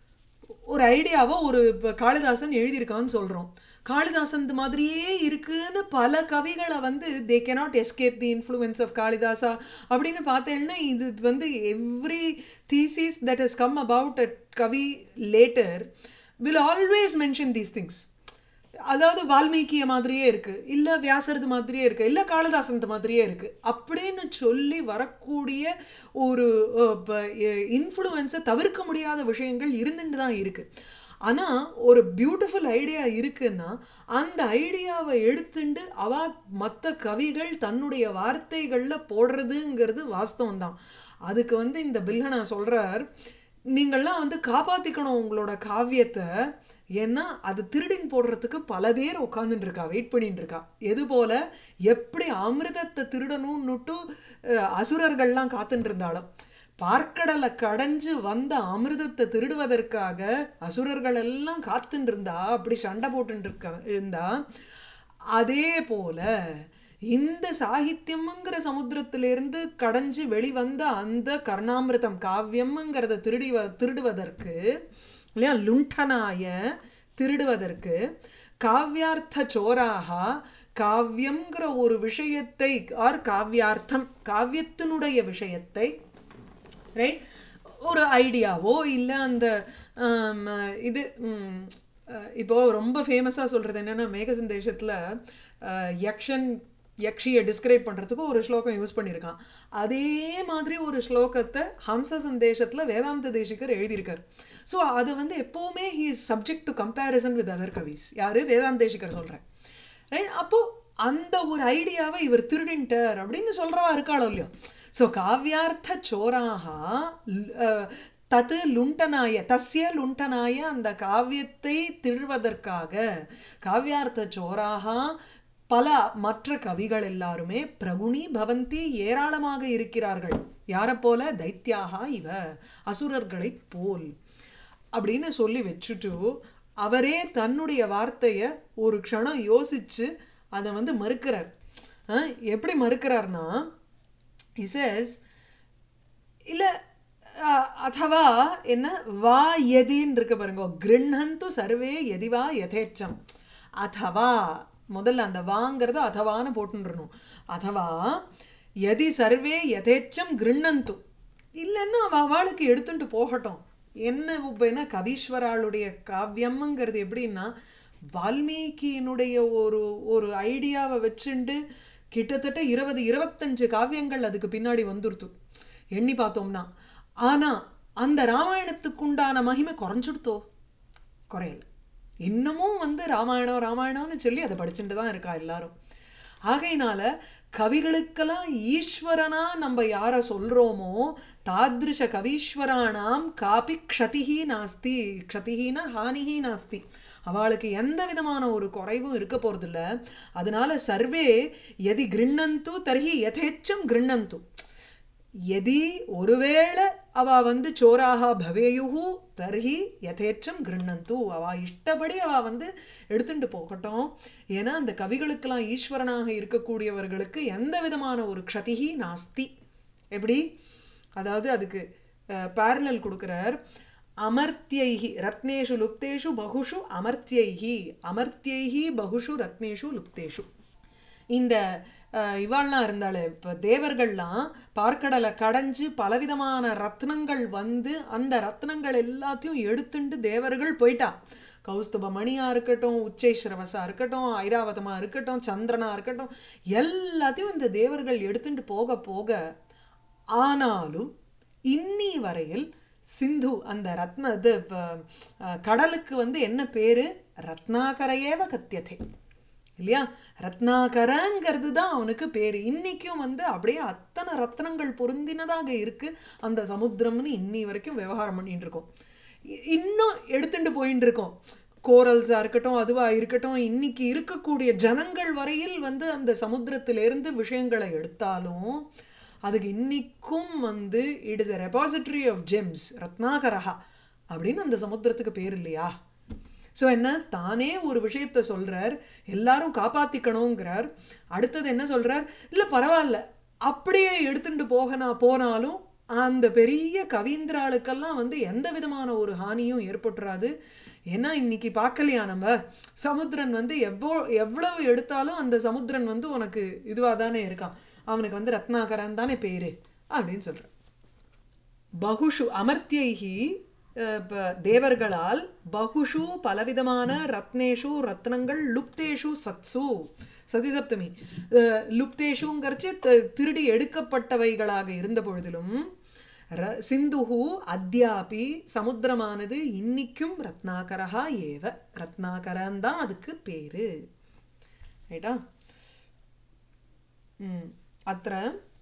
ஒரு ஐடியாவை ஒரு இப்போ காளிதாசன் எழுதியிருக்கான்னு சொல்கிறோம் காளிதாசன் மாதிரியே இருக்குன்னு பல கவிகளை வந்து they cannot escape the influence of Kalidasa அப்படின்னு பார்த்தேன்னா இது வந்து every thesis that has come about a கவி later will always mention these things அதாவது வால்மீகிய மாதிரியே இருக்கு இல்ல வியாசரது மாதிரியே இருக்கு இல்ல காளிதாசன் மாதிரியே இருக்கு அப்படின்னு சொல்லி வரக்கூடிய ஒரு இன்ஃப்ளூயன்ஸை தவிர்க்க முடியாத விஷயங்கள் இருந்துட்டு தான் இருக்கு ஆனா ஒரு பியூட்டிஃபுல் ஐடியா இருக்குன்னா அந்த ஐடியாவை எடுத்துண்டு அவ மற்ற கவிகள் தன்னுடைய வார்த்தைகள்ல போடுறதுங்கிறது வாஸ்தவம் தான் அதுக்கு வந்து இந்த பில்ஹனா சொல்றார் நீங்கள்லாம் வந்து காப்பாத்திக்கணும் உங்களோட காவியத்தை ஏன்னா அது திருடின் போடுறதுக்கு பல பேர் உட்காந்துட்டு இருக்கா வெயிட் பண்ணிட்டு இருக்கா எது போல எப்படி அமிர்தத்தை திருடணும்னுட்டு அஹ், அசுரர்கள்லாம் காத்துட்டு இருந்தாலும் பார்க்கடலை கடைஞ்சு வந்த அமிர்தத்தை திருடுவதற்காக அசுரர்கள் எல்லாம் காத்துட்டு இருந்தா அப்படி சண்டை போட்டுட்டு இருக்கா இருந்தா அதே போல இந்த சாகித்யம்ங்கிற சமுத்திரத்திலிருந்து கடைஞ்சு வெளிவந்த அந்த கர்ணாமிர்தம் காவியம்ங்கிறத திருடி வ- திருடுவதற்கு இல்லையா லுண்டனாய திருடுவதற்கு காவ்யார்த்த சோராகா காவியம்ங்கிற ஒரு விஷயத்தை ஆர் காவ்யார்த்தம் காவியத்தினுடைய விஷயத்தை ரைட் ஒரு ஐடியாவோ இல்லை அந்த ஆம், இது ம், அஹ், இப்போ ரொம்ப ஃபேமஸாக சொல்கிறது என்னென்னா மேக சந்தேஷத்தில் யக்ஷன் யக்ஷியை டிஸ்கிரைப் பண்ணுறதுக்கு ஒரு ஸ்லோகம் யூஸ் பண்ணியிருக்கான் அதே மாதிரி ஒரு ஸ்லோகத்தை ஹம்ச சந்தேஷத்தில் வேதாந்த தேசிகர் எழுதியிருக்கார் ஸோ அது வந்து எப்போவுமே he is subject to comparison with other கவிஸ் யார் வேதாந்த தேசிகர் சொல்கிறேன் ரைட் அப்போ அந்த ஒரு ஐடியாவை இவர் திருடின்ட்டார் அப்படின்னு சொல்றவா இருக்காளோ இல்லையோ ஸோ காவ்யார்த்த சோராக தத்து லுண்டனாய தஸ்ய லுண்டனாய அந்த காவியத்தை திருடுவதற்காக காவ்யார்த்த சோராக பல மற்ற கவிகள் எல்லாருமே பிரகுணி பவந்தி ஏராளமாக இருக்கிறார்கள் யாரைப் போல தைத்தியாக இவ அசுரர்களைப் போல் அப்படின்னு சொல்லி வச்சுட்டு அவரே தன்னுடைய வார்த்தையை ஒரு க்ஷணம் யோசிச்சு அதை வந்து மறுக்கிறார் அஹ், எப்படி மறுக்கிறார்னா இசஸ் இல்ல அஹ், அதவா என்ன வா எதின்னு இருக்கு பாருங்க கிருண்ணந்து சர்வே எதிவா யதேச்சம் அதவா முதல்ல அந்த வாங்கிறத அதவான்னு போட்டுன்றணும் அதவா எதி சர்வே யதேச்சம் கிருண்ணந்து இல்லைன்னா அவ அவளுக்கு எடுத்துட்டு போகட்டும் என்ன இப்ப என்ன கவீஸ்வராளுடைய காவியம்ங்கிறது எப்படின்னா வால்மீகியினுடைய ஒரு ஒரு ஐடியாவை வச்சுண்டு கிட்டத்தட்ட இருபது இருபத்தஞ்சு காவியங்கள் அதுக்கு பின்னாடி வந்துருத்து எண்ணி பார்த்தோம்னா ஆனா அந்த ராமாயணத்துக்குண்டான மகிமை குறைஞ்சுடுத்தோ குறையல இன்னமும் வந்து ராமாயணம் ராமாயணம்னு சொல்லி அதை படிச்சுட்டு தான் இருக்கா எல்லாரும் ஆகையினால கவிகளுக்கெல்லாம் ஈஸ்வரனா நம்ம யாரை சொல்றோமோ தாத்ருஷ கவீஸ்வரானாம் காபி க்ஷதிஹி நாஸ்தி க்ஷதிஹின ஹானிஹி நாஸ்தி அவளுக்கு எந்த விதமான ஒரு குறைவும் இருக்க போறதில்ல அதனால சர்வே எதி கிருண்ணந்து தர்ஹி யதேச்சம் கிருண்ணந்து எதி ஒருவேளை அவ வந்து சோராக பவேயுஹு தர்ஹி யதேச்சம் கிருண்ணந்து அவ இஷ்டப்படி அவ வந்து எடுத்துட்டு போகட்டும் ஏன்னா அந்த கவிகளுக்கெல்லாம் ஈஸ்வரனாக இருக்கக்கூடியவர்களுக்கு எந்த விதமான ஒரு க்ஷதிஹி நாஸ்தி எப்படி அதாவது அதுக்கு பேரலல் கொடுக்கிறார் அமர்த்தியைஹி ரத்னேஷு லுப்தேஷு பகுஷு அமர்த்தியைஹி அமர்த்தியைஹி பகுஷு ரத்னேஷு லுப்தேஷு இந்த அஹ், இவாள்லாம் இருந்தாளே இப்போ தேவர்கள்லாம் பார்க்கடலை கடைஞ்சு பலவிதமான ரத்னங்கள் வந்து அந்த ரத்னங்கள் எல்லாத்தையும் எடுத்துண்டு தேவர்கள் போயிட்டா கௌஸ்துப மணியா இருக்கட்டும் உச்சைஸ்ரவசா இருக்கட்டும் ஐராவதமா இருக்கட்டும் சந்திரனா இருக்கட்டும் எல்லாத்தையும் இந்த தேவர்கள் எடுத்துட்டு போக போக ஆனாலும் இன்னி வரையில் சிந்து அந்த ரத்ன இது ப- அஹ், கடலுக்கு வந்து என்ன பேரு ரத்னாகரையேவ கத்தியதே இல்லையா ரத்னாகரங்கிறது தான் அவனுக்கு பேரு இன்னைக்கும் வந்து அப்படியே அத்தனை ரத்னங்கள் பொருந்தினதாக இருக்கு அந்த சமுத்திரம்னு இன்னி வரைக்கும் விவகாரம் பண்ணிட்டு இருக்கோம் இ- இன்னும் எடுத்துட்டு போயிட்டு இருக்கோம் கோரல்ஸா இருக்கட்டும் அதுவா இருக்கட்டும் இன்னைக்கு இருக்கக்கூடிய ஜனங்கள் வரையில் வந்து அந்த சமுத்திரத்திலிருந்து விஷயங்களை எடுத்தாலும் அதுக்கு இன்னிக்கும் வந்து it is a repository of gems ரத்னாகரஹா அப்படின்னு அந்த சமுத்திரத்துக்கு பேர் இல்லையா ஸோ என்ன தானே ஒரு விஷயத்த சொல்றார் எல்லாரும் காப்பாத்திக்கணுங்கிறார் அடுத்தது என்ன சொல்றார் இல்லை பரவாயில்ல அப்படியே எடுத்துட்டு போகனா போனாலும் அந்த பெரிய கவீந்திராளுக்கெல்லாம் வந்து எந்த விதமான ஒரு ஹானியும் ஏற்பட்டுறாது ஏன்னா இன்னைக்கு பார்க்கலையா நம்ம சமுத்திரன் வந்து எவ்வளோ எவ்வளவு எடுத்தாலும் அந்த சமுத்திரன் வந்து உனக்கு இதுவாக தானே இருக்கான் அவனுக்கு வந்து ரத்னாகரன் தானே பேரு அப்படின்னு சொல்றார் பகுஷு அமர்த்தியைகி அஹ், ப- தேவர்களால் பகுஷு பலவிதமான ரத்னேஷு ரத்னங்கள் லுப்தேஷு சத்சு சதிசப்தமி அஹ், லுப்தேஷுங்கிறச்சு த- திருடி எடுக்கப்பட்டவைகளாக இருந்த பொழுதிலும் ர சிந்துஹு அத்யாபி சமுத்திரமானது இன்னிக்கும் ரத்னாகரஹா ஏவ ரத்னாகரன் தான் அதுக்கு பேரு ரைட்டா ம் அത്ര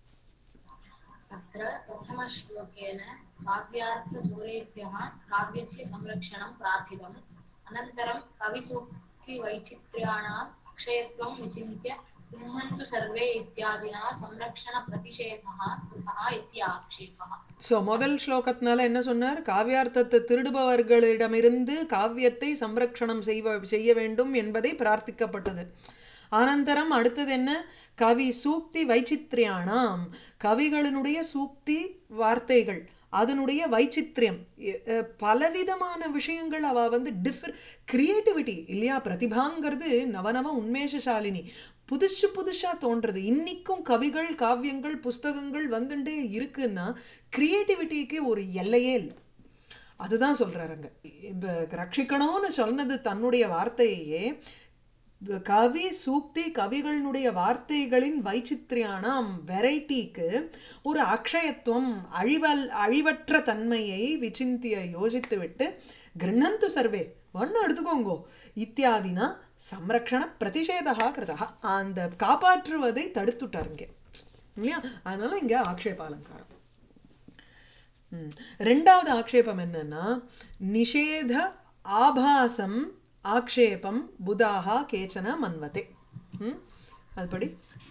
अत्र प्रथमश्लोकेन काव्यार्थचोरेभ्यः काव्यस्य संरक्षणं प्रार्थितम् अनन्तरं कविसूक्तिवैचित्र्याणाम् अक्षयत्वं विचिन्त्य गृह्णन्तु सर्वे इत्यादिना संरक्षणप्रतिषेधः कृतः इति आक्षेपः ஸோ முதல் ஸ்லோகத்தினால என்ன சொன்னார் காவியார்த்தத்தை திருடுபவர்களிடமிருந்து காவியத்தை சம்ரக்ஷணம் செய்வ செய்ய வேண்டும் என்பதை பிரார்த்திக்கப்பட்டது அனந்தரம் அடுத்தது என்ன கவி சூக்தி வைச்சித்ரியானாம் கவிகளினுடைய சூக்தி வார்த்தைகள் அதனுடைய வைச்சித்ரியம் எ- அஹ் பலவிதமான விஷயங்கள் அவ வந்து டிஃபர் கிரியேட்டிவிட்டி இல்லையா பிரதிபாங்கிறது நவநவ உன்மேஷசாலினி புதுசு புதுசா தோன்றது இன்னிக்கும் கவிகள் காவியங்கள் புஸ்தகங்கள் வந்துட்டே இருக்குன்னா கிரியேட்டிவிட்டிக்கு ஒரு எல்லையே இல்லை அதுதான் சொல்றாருங்க இப்போ ரட்சிக்கணும்னு சொன்னது தன்னுடைய வார்த்தையே கவி சூக்தி கவிகளினுடைய வார்த்தைகளின் வைச்சித்ரியானாம் வெரைட்டிக்கு ஒரு அக்ஷயத்துவம் அழிவல் அழிவற்ற தன்மையை விசிந்திய யோசித்து விட்டு கிருண்ணந்து சர்வே ஒன்று எடுத்துக்கோங்கோ இத்தியாதினா சம்ரக்ஷண பிரதிஷேதா கிருதா அந்த காப்பாற்றுவதை தடுத்துட்டார் இங்கே இல்லையா அதனால இங்கே ஆக்ஷேப அலங்காரம் ம். ரெண்டாவது ஆக்ஷேபம் என்னன்னா நிஷேத ஆபாசம் ஆக்ஷேபம் புதாகா கேச்சன மன்வதே ம்? அதுபடி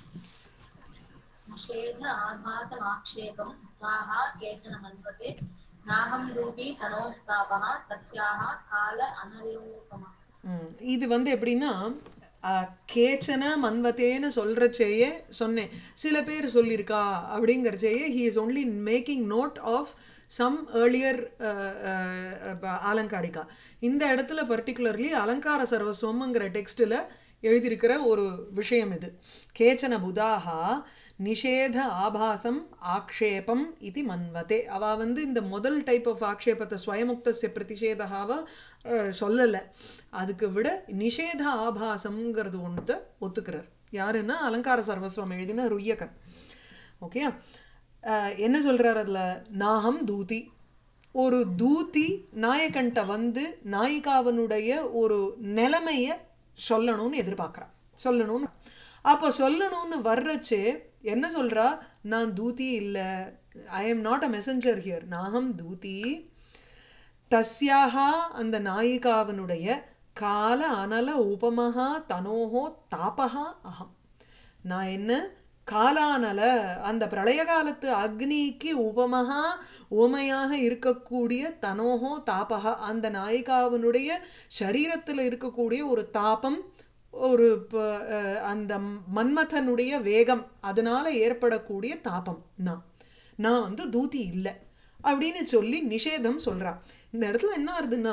निषेध आभासमाक्षेपं ताः केचन मन्वते नाहं दूती तनोस्तापः तस्याः काल अनलोपमः ம். இது வந்து எப்படின்னா அ, கேச்சன மன்வத்தேன்னு சொல்கிறச்சேயே சொன்னேன் சில பேர் சொல்லியிருக்கா அப்படிங்கிறச்சேயே he is only making note of some earlier அலங்காரிகா இந்த இடத்துல பர்டிகுலர்லி அலங்கார சர்வஸ்வம்ங்கிற டெக்ஸ்டில் எழுதியிருக்கிற ஒரு விஷயம் இது கேச்சன புதாகா நிஷேத ஆபாசம் ஆக்ஷேபம் இது மன்வதே அவ வந்து இந்த முதல் டைப் ஆஃப் ஆக்ஷேபத்தை ஸ்வயமுக்தஸ்ய பிரதிஷேதகாவ சொல்லலை அதுக்கு விட நிஷேத ஆபாசம்ங்கிறது ஒன்றத்தை ஒத்துக்கிறார் யாருன்னா அலங்கார சர்வஸ்வம் எழுதின ருய்யகர் ஓகே என்ன சொல்றார் அதில் நாகம் தூதி ஒரு தூதி நாயகன்ட்ட வந்து நாயிகாவனுடைய ஒரு நிலைமைய சொல்லணும்னு எதிர்பார்க்குறான் சொல்லணும்னு அப்போ சொல்லணும்னு வர்றச்சே என்ன சொல்றா நான் தூதி இல்லை I am not a messenger here நாகம் தூதி தஸ்யாகா அந்த நாயிகாவனுடைய கால அனல உபமஹா தனோஹோ தாபஹா அகம் நான் என்ன காலானல அந்த பிரளய காலத்து அக்னிக்கு உபமகா உமையாக இருக்கக்கூடிய தனோஹோ தாபகா அந்த நாயிகாவினுடைய சரீரத்தில் இருக்கக்கூடிய ஒரு தாபம் ஒரு ப- அஹ் அந்த மன்மதனுடைய வேகம் அதனால ஏற்படக்கூடிய தாபம் நான் நான் வந்து தூதி இல்லை அப்படின்னு சொல்லி நிஷேதம் சொல்றா இந்த இடத்துல என்ன ஆகுதுன்னா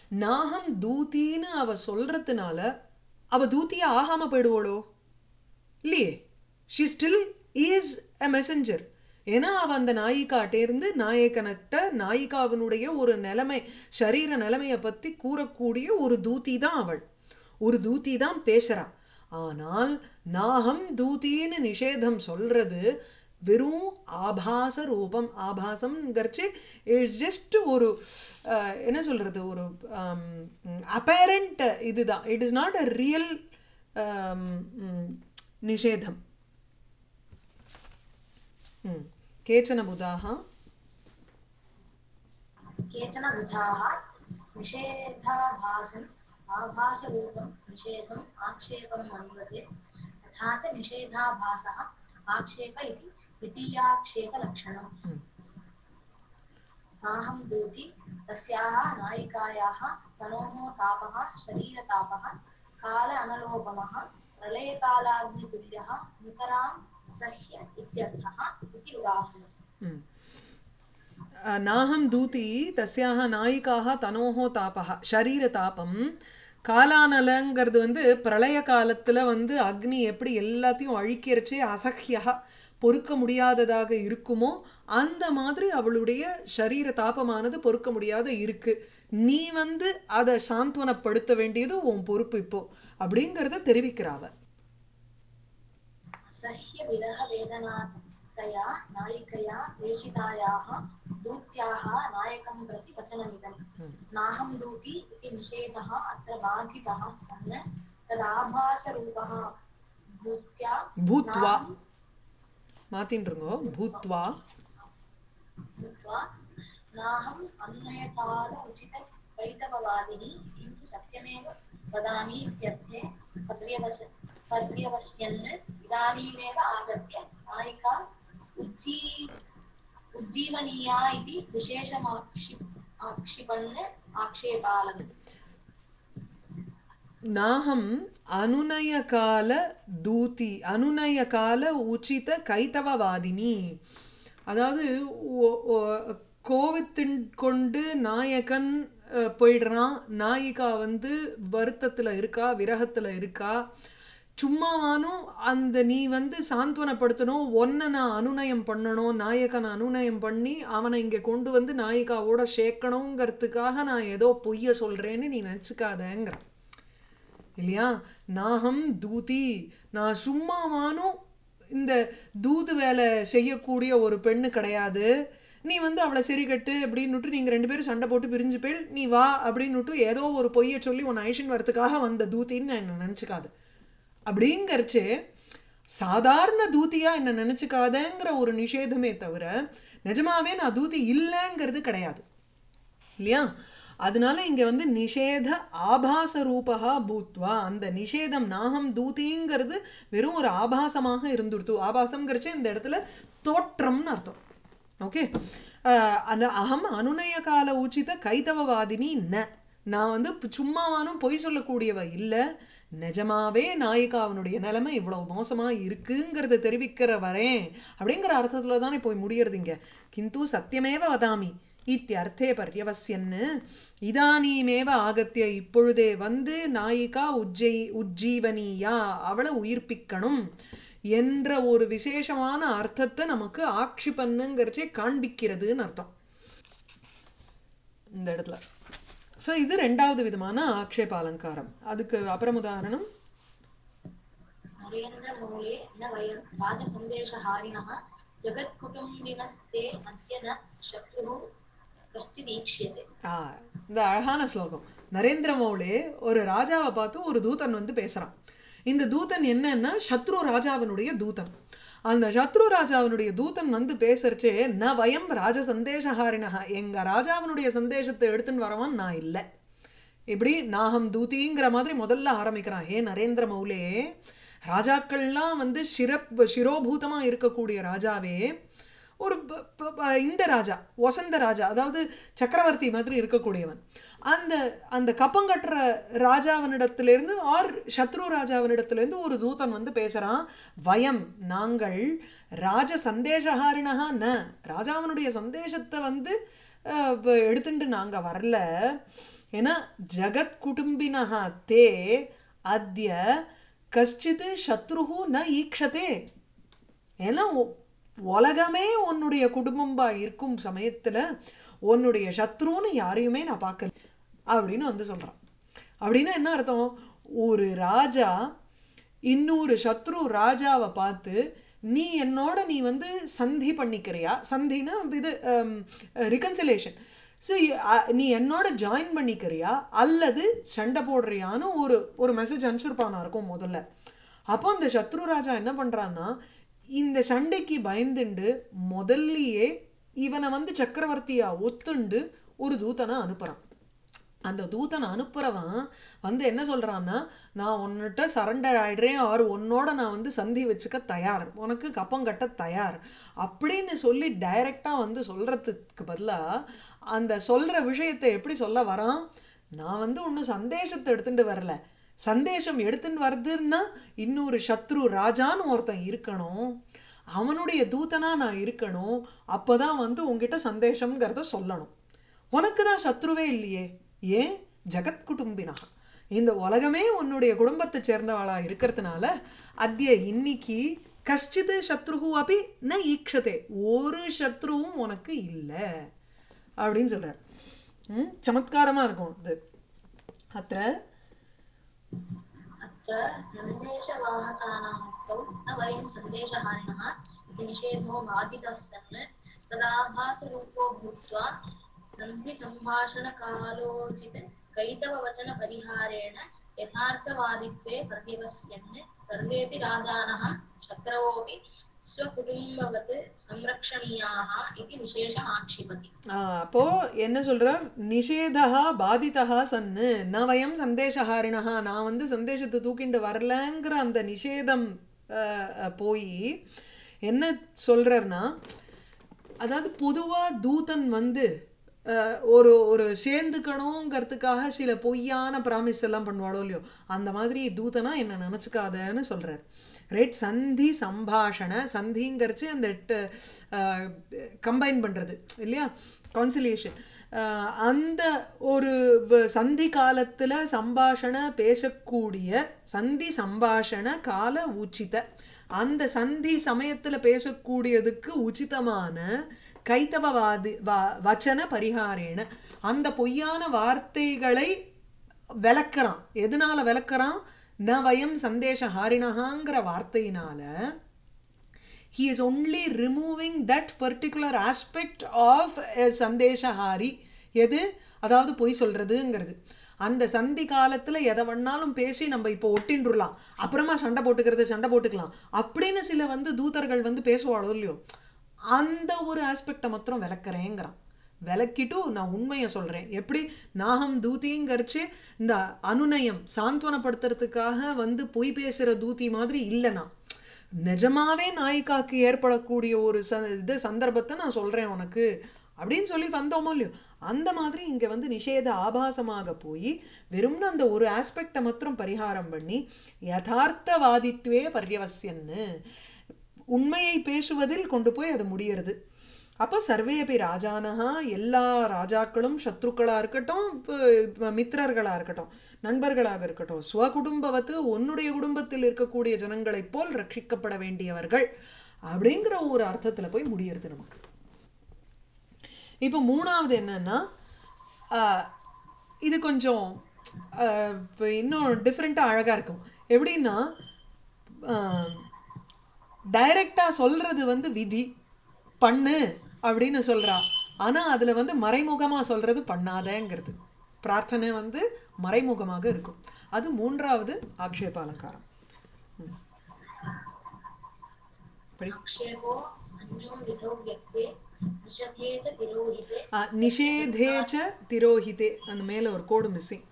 நாகம் தூத்தின்னு அவ சொல்றதுனால அவ தூத்தியா ஆகாம போயிடுவோளோ இல்லையே she still is a messenger ஏன்னா அவன் அந்த நாயிக்காட்டேருந்து நாயகனக்கிட்ட நாயிகாவினுடைய ஒரு நிலைமை சரீர நிலைமையை பற்றி கூறக்கூடிய ஒரு தூதி தான் அவள் ஒரு தூதி தான் பேசுறா ஆனால் நாகம் தூத்தின்னு நிஷேதம் சொல்றது வெறும் ஆபாச ரூபம் ஆபாசம்ங்கிறச்சு இட்ஸ் ஜஸ்ட் ஒரு அஹ், என்ன சொல்றது ஒரு அப்பேரண்ட் இதுதான் it is not a real நிஷேதம் ம். केचन बुधाः केचन बुधाः निषेधाभासम् आभासरूपं निषेधम् आक्षेपं मन्यते तथा च निषेधाभासः आक्षेप इति द्वितीयाक्षेपलक्षणम् नाहं दूति तस्याः नायिकायाः तनोः तापः शरीरतापः काल अनलोपमः प्रलयकालाग्नितुल्यः नितरां सह्य इत्यर्थः इति उदाहरणम् ம். அ, நாகம் தூதி தஸ்யாக நாயிக்காக தனோஹோ தாபகா ஷரீர தாபம் காலானலங்கிறது வந்து பிரளய காலத்தில் வந்து அக்னி எப்படி எல்லாத்தையும் அழிக்கிறச்சே அசஹ்யா பொறுக்க முடியாததாக இருக்குமோ அந்த மாதிரி அவளுடைய ஷரீர தாபமானது பொறுக்க முடியாத இருக்கு நீ வந்து அதை சாந்த்வனப்படுத்த வேண்டியது உன் பொறுப்பு இப்போ அப்படிங்கிறத தெரிவிக்கிறாவ असह्य विरह वेदनातया नायिकया प्रेषितायाः दूत्याः नायकं प्रति वचनमिदम् नाहं दूति इति निषेधः अत्र बाधितः सन् तदाभासरूपः भूत्या பூத்வா नाहं மாத்தின்றுங்கோ பூத்வா भूत्वा नाहम् अन्वयकाल उचित कैतववादिनी किन्तु सत्यमेव वदामि इत्यर्थे पर्यवस पर्यवस्यन् इदानीमेव आगत्य नायिका उज्जी उज्जीवनीया इति विशेषमाक्षि आक्षिपन् आक्षेपालन् நாகம் அனுநயகால தூதி அனுநயகால உச்சித கைத்தவவாதினி அதாவது ஒ- ஒ- கோவித்தின் கொண்டு நாயகன் அஹ், போயிடுறான் நாயிகா வந்து வருத்தத்தில் இருக்கா விரகத்தில் இருக்கா சும்மாவானும் அந்த நீ வந்து சாந்த்வனப்படுத்தணும் ஒன்றை நான் அனுநயம் பண்ணணும் நாயகனை அனுநயம் பண்ணி அவனை இங்கே கொண்டு வந்து நாயிகாவோட சேர்க்கணுங்கிறதுக்காக நான் ஏதோ பொய்ய சொல்கிறேன்னு நீ நினச்சிக்காதேங்கிற இல்லையா நாகம் தூதி நான் சும்மாவானும் இந்த தூது வேலை செய்யக்கூடிய ஒரு பெண்ணு கிடையாது நீ வந்து அவளை சரி கட்டு அப்படின்னுட்டு நீங்கள் ரெண்டு பேரும் சண்டை போட்டு பிரிஞ்சு போய் நீ வா அப்படின்னுட்டு ஏதோ ஒரு பொய்யை சொல்லி உன் ஐஷன் வரத்துக்காக வந்த தூத்தின்னு நான் என்ன நினச்சிக்காது அப்படிங்கறச்சு சாதாரண தூதியா என்ன நினச்சிக்காதேங்கிற ஒரு நிஷேதமே தவிர நிஜமாவே நான் தூதி இல்லைங்கிறது கிடையாது இல்லையா அதனால இங்க வந்து நிஷேத ஆபாச ரூபகா பூத்வா அந்த நிஷேதம் நாகம் தூதிங்கிறது வெறும் ஒரு ஆபாசமாக இருந்துடுத்து ஆபாசம்ங்கிறச்சு இந்த இடத்துல தோற்றம்னு அர்த்தம் ஓகே அந்த அகம் அனுநய கால உச்சித கைத்தவவாதினி ந நான் வந்து பு- சும்மாவானும் பொய் சொல்லக்கூடியவ இல்லை நிஜமாவே நாயிகாவனுடைய நிலைமை இவ்வளவு மோசமா இருக்குங்கிறத தெரிவிக்கிற வரேன் அப்படிங்கிற அர்த்தத்துல தானே போய் முடியறது இங்க கிந்து சத்தியமேவ வதாமி இத்தியர்த்தே பர்யவசியன்னு இதானீமேவ ஆகத்திய இப்பொழுதே வந்து நாயிகா உஜ்ஜை உஜ்ஜீவனியா அவளை உயிர்ப்பிக்கணும் என்ற ஒரு விசேஷமான அர்த்தத்தை நமக்கு ஆக்ஷிபன்னுங்கிறச்சே காண்பிக்கிறதுன்னு அர்த்தம் இந்த இடத்துல ஸோ இது ரெண்டாவது விதமான ஆக்ஷேப அலங்காரம் அதுக்கு அப்புறம் உதாரணம் नरेन्द्रमूले न वयं राजसन्देशहारिणः जगत्कुटुम्बिनस्ते अद्य न शत्रुः कश्चिदीक्ष्यते ஆ இந்த அழகான ஸ்லோகம் நரேந்திர மௌலே ஒரு ராஜாவை பார்த்து ஒரு தூதன் வந்து பேசுறான் இந்த தூதன் என்னன்னா சத்ரு ராஜாவினுடைய தூதன் அந்த சத்ரு ராஜாவினுடைய தூதன் வந்து பேசுறச்சே ந வயம் ராஜ சந்தேசஹாரினஹா எங்க ராஜாவினுடைய சந்தேசத்தை எடுத்துன்னு வரவன் நான் இல்லை இப்படி நாகம் தூதிங்கிற மாதிரி முதல்ல ஆரம்பிக்கிறான் ஹே நரேந்திர மௌலே ராஜாக்கள்லாம் வந்து சிரப் சிரோபூதமாக இருக்கக்கூடிய ராஜாவே ஒரு ப- ப- ப- இந்த ராஜா வசந்த ராஜா அதாவது சக்கரவர்த்தி மாதிரி இருக்கக்கூடியவன் அந்த அந்த கப்பங்கட்டுற ராஜாவினிடத்திலிருந்து ஆர் சத்ரு ராஜாவினிடத்திலிருந்து ஒரு தூதன் வந்து பேசுகிறான் வயம் நாங்கள் ராஜ சந்தேசஹாரிணகா ந ராஜாவினுடைய சந்தேசத்தை வந்து அஹ், வ- எடுத்துட்டு நாங்கள் வரல ஏன்னா ஜகத் குடும்பினஹா தே அத்ய கஷ்டித் சத்ருஹு ந ஈக்ஷதே ஏன்னா உ- உலகமே உன்னுடைய குடும்பம்பா இருக்கும் சமயத்துல உன்னுடைய சத்ருன்னு யாரையுமே நான் பார்க்கல அப்படின்னு வந்து சொல்றான் அப்படின்னா என்ன அர்த்தம் ஒரு ராஜா இன்னொரு சத்ரு ராஜாவை பார்த்து நீ என்னோட நீ வந்து சந்தி பண்ணிக்கிறியா சந்தினா இது ரிகன்சிலேஷன் ஸோ நீ என்னோட ஜாயின் பண்ணிக்கிறியா அல்லது சண்டை போடுறியான்னு ஒரு ஒரு மெசேஜ் அனுப்பிச்சிருப்பானா இருக்கும் முதல்ல அப்போ அந்த சத்ரு ராஜா என்ன பண்றான்னா இந்த சண்டைக்கு பயந்துண்டு முதல்லயே இவனை வந்து சக்கரவர்த்தியா ஒத்துண்டு ஒரு தூதனை அனுப்புறான் அந்த தூதனை அனுப்புறவன் வந்து என்ன சொல்றான்னா நான் உன்னிட்ட சரண்டர் ஆயிடுறேன் ஆர் உன்னோட நான் வந்து சந்தி வச்சுக்க தயார் உனக்கு கப்பம் கட்ட தயார் அப்படின்னு சொல்லி டைரக்டா வந்து சொல்றதுக்கு பதிலா அந்த சொல்ற விஷயத்தை எப்படி சொல்ல வரான் நான் வந்து ஒன்றும் சந்தேஷத்தை எடுத்துட்டு வரல சந்தேஷம் எடுத்துன்னு வருதுன்னா இன்னொரு சத்ரு ராஜான்னு ஒருத்தன் இருக்கணும் அவனுடைய தூதனா நான் இருக்கணும் அப்பதான் வந்து உங்ககிட்ட சந்தேஷம்ங்கிறத சொல்லணும் உனக்கு தான் சத்ருவே இல்லையே ஏன் ஜெகத் குடும்பினா இந்த உலகமே உன்னுடைய குடும்பத்தை சேர்ந்தவளா இருக்கிறதுனால அத்திய இன்னைக்கு கஷ்டித் சத்ருகு அப்படி ந ஈக்ஷதே ஒரு சத்ருவும் உனக்கு இல்லை அப்படின்னு சொல்றார் ம் சமத்காரமா இருக்கும் இது அத்த अत्र सन्देशवाहकानां उक्तौ न वयं सन्देशहारिणः इति निषेधो बाधितः सन् तदाभासरूपो भूत्वा सन्धिसम्भाषणकालोचित कैतववचनपरिहारेण यथार्थवादित्वे पर्यवस्यन् सर्वेऽपि राजानः शत्रवोऽपि स्वकुटुम्बवत् संरक्षणीयाः इति विशेषम् आक्षिपति ஆஹ் அப்போ என்ன சொல்றார் நிஷேதா பாதிதா சன்னு ந வயம் சந்தேஷஹாரிணா நான் வந்து சந்தேஷத்தை தூக்கிண்டு வரலங்கிற அந்த நிஷேதம் ஆஹ், ஆஹ், போய் என்ன சொல்றார்னா அதாவது பொதுவா தூதன் வந்து அஹ், ஒரு ஒரு சேர்ந்துக்கணுங்கிறதுக்காக சில பொய்யான ப்ராமிஸ் எல்லாம் பண்ணுவாளோ இல்லையோ அந்த மாதிரி தூதனா என்ன நினச்சிக்காதன்னு சொல்றார் ரைட் சந்தி சம்பாஷண சந்திங்கிறச்சு அந்த கம்பைன் பண்றது இல்லையா கான்சிலியேஷன் அந்த ஒரு வ- சந்தி காலத்துல சம்பாஷண பேசக்கூடிய சந்தி சம்பாஷண கால உச்சித அந்த சந்தி சமயத்துல பேசக்கூடியதுக்கு உச்சிதமான கைத்தவவாதி வ- வச்சன பரிகாரேன அந்த பொய்யான வார்த்தைகளை விளக்குறான் எதனால விளக்குறான் ந வயம் சந்தேஷ ஹாரிணகாங்கிற வார்த்தையினால he is only removing that particular aspect of a சந்தேஷஹாரி எது அதாவது பொய் சொல்றதுங்கிறது அந்த சந்தி காலத்துல எதை வேணாலும் பேசி நம்ம இப்போ ஒட்டின்றுலாம் அப்புறமா சண்டை போட்டுக்கிறது சண்டை போட்டுக்கலாம் அப்படின்னு சில வந்து தூதர்கள் வந்து பேசுவாளோ இல்லையோ அந்த ஒரு ஆஸ்பெக்டை மாத்திரம் விளக்குறேங்கிறான் விளக்கிட்டு நான் உண்மையை சொல்றேன் எப்படி நாகம் தூதிங்கிறச்சு இந்த அனுநயம் சாந்த்வனப்படுத்துறதுக்காக வந்து பொய் பேசுற தூதி மாதிரி இல்லைனா நிஜமாவே நாயிக்காக்கு ஏற்படக்கூடிய ஒரு ச இது சந்தர்ப்பத்தை நான் சொல்றேன் உனக்கு அப்படின்னு சொல்லி வந்தோமோ இல்லையோ அந்த மாதிரி இங்க வந்து நிஷேத ஆபாசமாக போய் வெறும்னு அந்த ஒரு ஆஸ்பெக்டை மாத்திரம் பரிகாரம் பண்ணி யதார்த்தவாதித்வே பர்யவசியன்னு உண்மையை பேசுவதில் கொண்டு போய் அது முடியறது அப்போ சர்வேபி ராஜானஹா எல்லா ராஜாக்களும் சத்ருக்களா இருக்கட்டும் இப்ப மித்திரர்களா இருக்கட்டும் நண்பர்களாக இருக்கட்டும் ஸ்வகுடும்பவத்து உன்னுடைய குடும்பத்தில் இருக்கக்கூடிய ஜனங்களைப் போல் ரட்சிக்கப்பட வேண்டியவர்கள் அப்படிங்கிற ஒரு அர்த்தத்துல போய் முடியறது நமக்கு இப்போ மூணாவது என்னன்னா ஆஹ், இது கொஞ்சம் ஆஹ், இப்ப இன்னும் டிஃப்ரெண்ட்டாக அழகா இருக்கும் எப்படின்னா டைரக்டா சொல்றது வந்து விதி பண்ணு அப்படின்னு சொல்றா ஆனா அதுல வந்து மறைமுகமா சொல்றது பண்ணாதேங்கிறது பிரார்த்தனை வந்து மறைமுகமாக இருக்கும் அது மூன்றாவது ஆக்ஷேப அலங்காரம் ம். படி आक्षेपो अन्यो विधौ व्यक्ते निषधे च तिरोहिते ஆ, நிஷேதேச்ச திரோஹிதே அந்த மேல ஒரு கோடு மிஸ்ஸிங்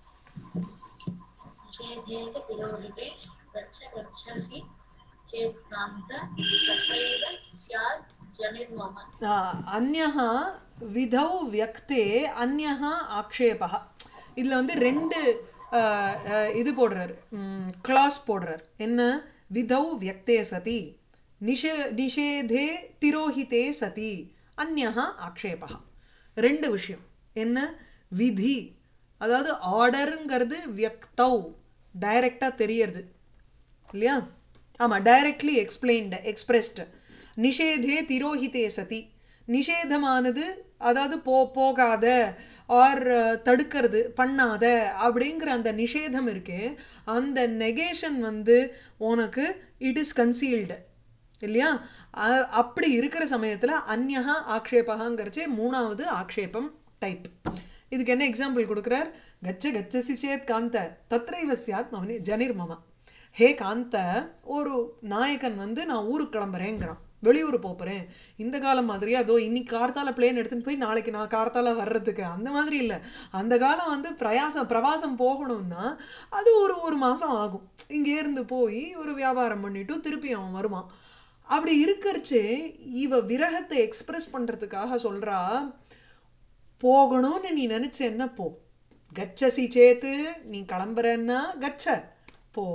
निषेधे च तिरोहिते गच्छ गच्छसि चेत्कान्त तत्रैव स्यात् जनिर्मम அந்யஹ விதௌ வியக்தே அந்யஹ ஆக்ஷேபா இதில் வந்து ரெண்டு ஆஹ், ஆஹ், இது போடுறார் கிளாஸ் போடுறார் என்ன விதௌ வியக்தே சதி நிஷே நிஷேதே திரோஹிதே சதி அந்யஹ ஆக்ஷேபா ரெண்டு விஷயம் என்ன விதி அதாவது ஆர்டருங்கிறது வியக்தௌ டைரக்டாக தெரியறது இல்லையா ஆமாம் டைரக்ட்லி எக்ஸ்பிளைன்டு எக்ஸ்பிரஸ்டு நிஷேதே திரோஹிதே சதி நிஷேதமானது அதாவது போ போகாத ஆர் தடுக்கிறது பண்ணாத அப்படிங்கிற அந்த நிஷேதம் இருக்கே அந்த நெகேஷன் வந்து உனக்கு இட் இஸ் கன்சீல்டு இல்லையா அ- அப்படி இருக்கிற சமயத்தில் அந்யஹா ஆக்ஷேபகாங்கிறச்சே மூணாவது ஆக்ஷேபம் டைப் இதுக்கு என்ன எக்ஸாம்பிள் கொடுக்குறார் கச்ச கச்சசி சேத் காந்த தத்ரைவ சியாத் மவனி ஜனிர் மம ஹே காந்த ஒரு நாயகன் வந்து நான் ஊருக்கு கிளம்புறேங்கிறான் வெளியூர் போகிறேன் இந்த காலம் மாதிரியா அதோ இன்னைக்கு கார்த்தால பிளேன் எடுத்துன்னு போய் நாளைக்கு நான் கார்த்தால வர்றதுக்கு அந்த மாதிரி இல்லை அந்த காலம் வந்து பிரயாசம் பிரவாசம் போகணும்னா அது ஒரு ஒரு மாதம் ஆகும் இங்கே இருந்து போய் ஒரு வியாபாரம் பண்ணிட்டு திருப்பி அவன் வருவான் அப்படி இருக்கறச்சே இவ விரகத்தை எக்ஸ்பிரஸ் பண்ணுறதுக்காக சொல்கிறா போகணும்னு நீ நினச்சேன்னா போ கச்சசி சேத்து நீ கிளம்புறன்னா கச்ச போ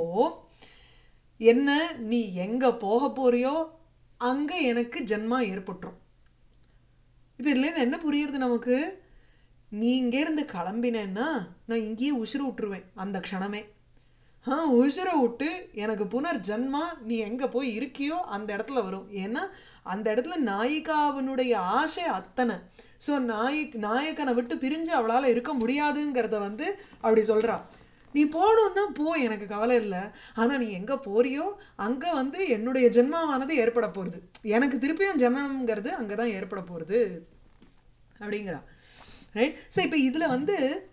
என்ன நீ எங்கே போக போறியோ அங்கே எனக்கு ஜென்மா ஏற்பட்டுரும் இப்போ இதுலேருந்து என்ன புரியுறது நமக்கு நீ இங்கேருந்து கிளம்பினேன்னா நான் இங்கேயே உசுறு விட்டுருவேன் அந்த க்ஷணமே ஆ உசுரை விட்டு எனக்கு புனர் ஜன்மா நீ எங்கே போய் இருக்கியோ அந்த இடத்துல வரும் ஏன்னா அந்த இடத்துல நாயிகாவினுடைய ஆசை அத்தனை ஸோ நாயிக் நாயக்கனை விட்டு பிரிஞ்சு அவளால் இருக்க முடியாதுங்கிறத வந்து அப்படி சொல்கிறா நீ போகணுன்னா போ எனக்கு கவலை இல்லை ஆனால் நீ எங்கே போறியோ அங்கே வந்து என்னுடைய ஜென்மாவானது ஏற்பட போகிறது எனக்கு திருப்பியும் ஜனனம்ங்கிறது அங்கே தான் ஏற்பட போகிறது அப்படிங்கிறா ரைட் ஸோ இப்போ இதில் வந்து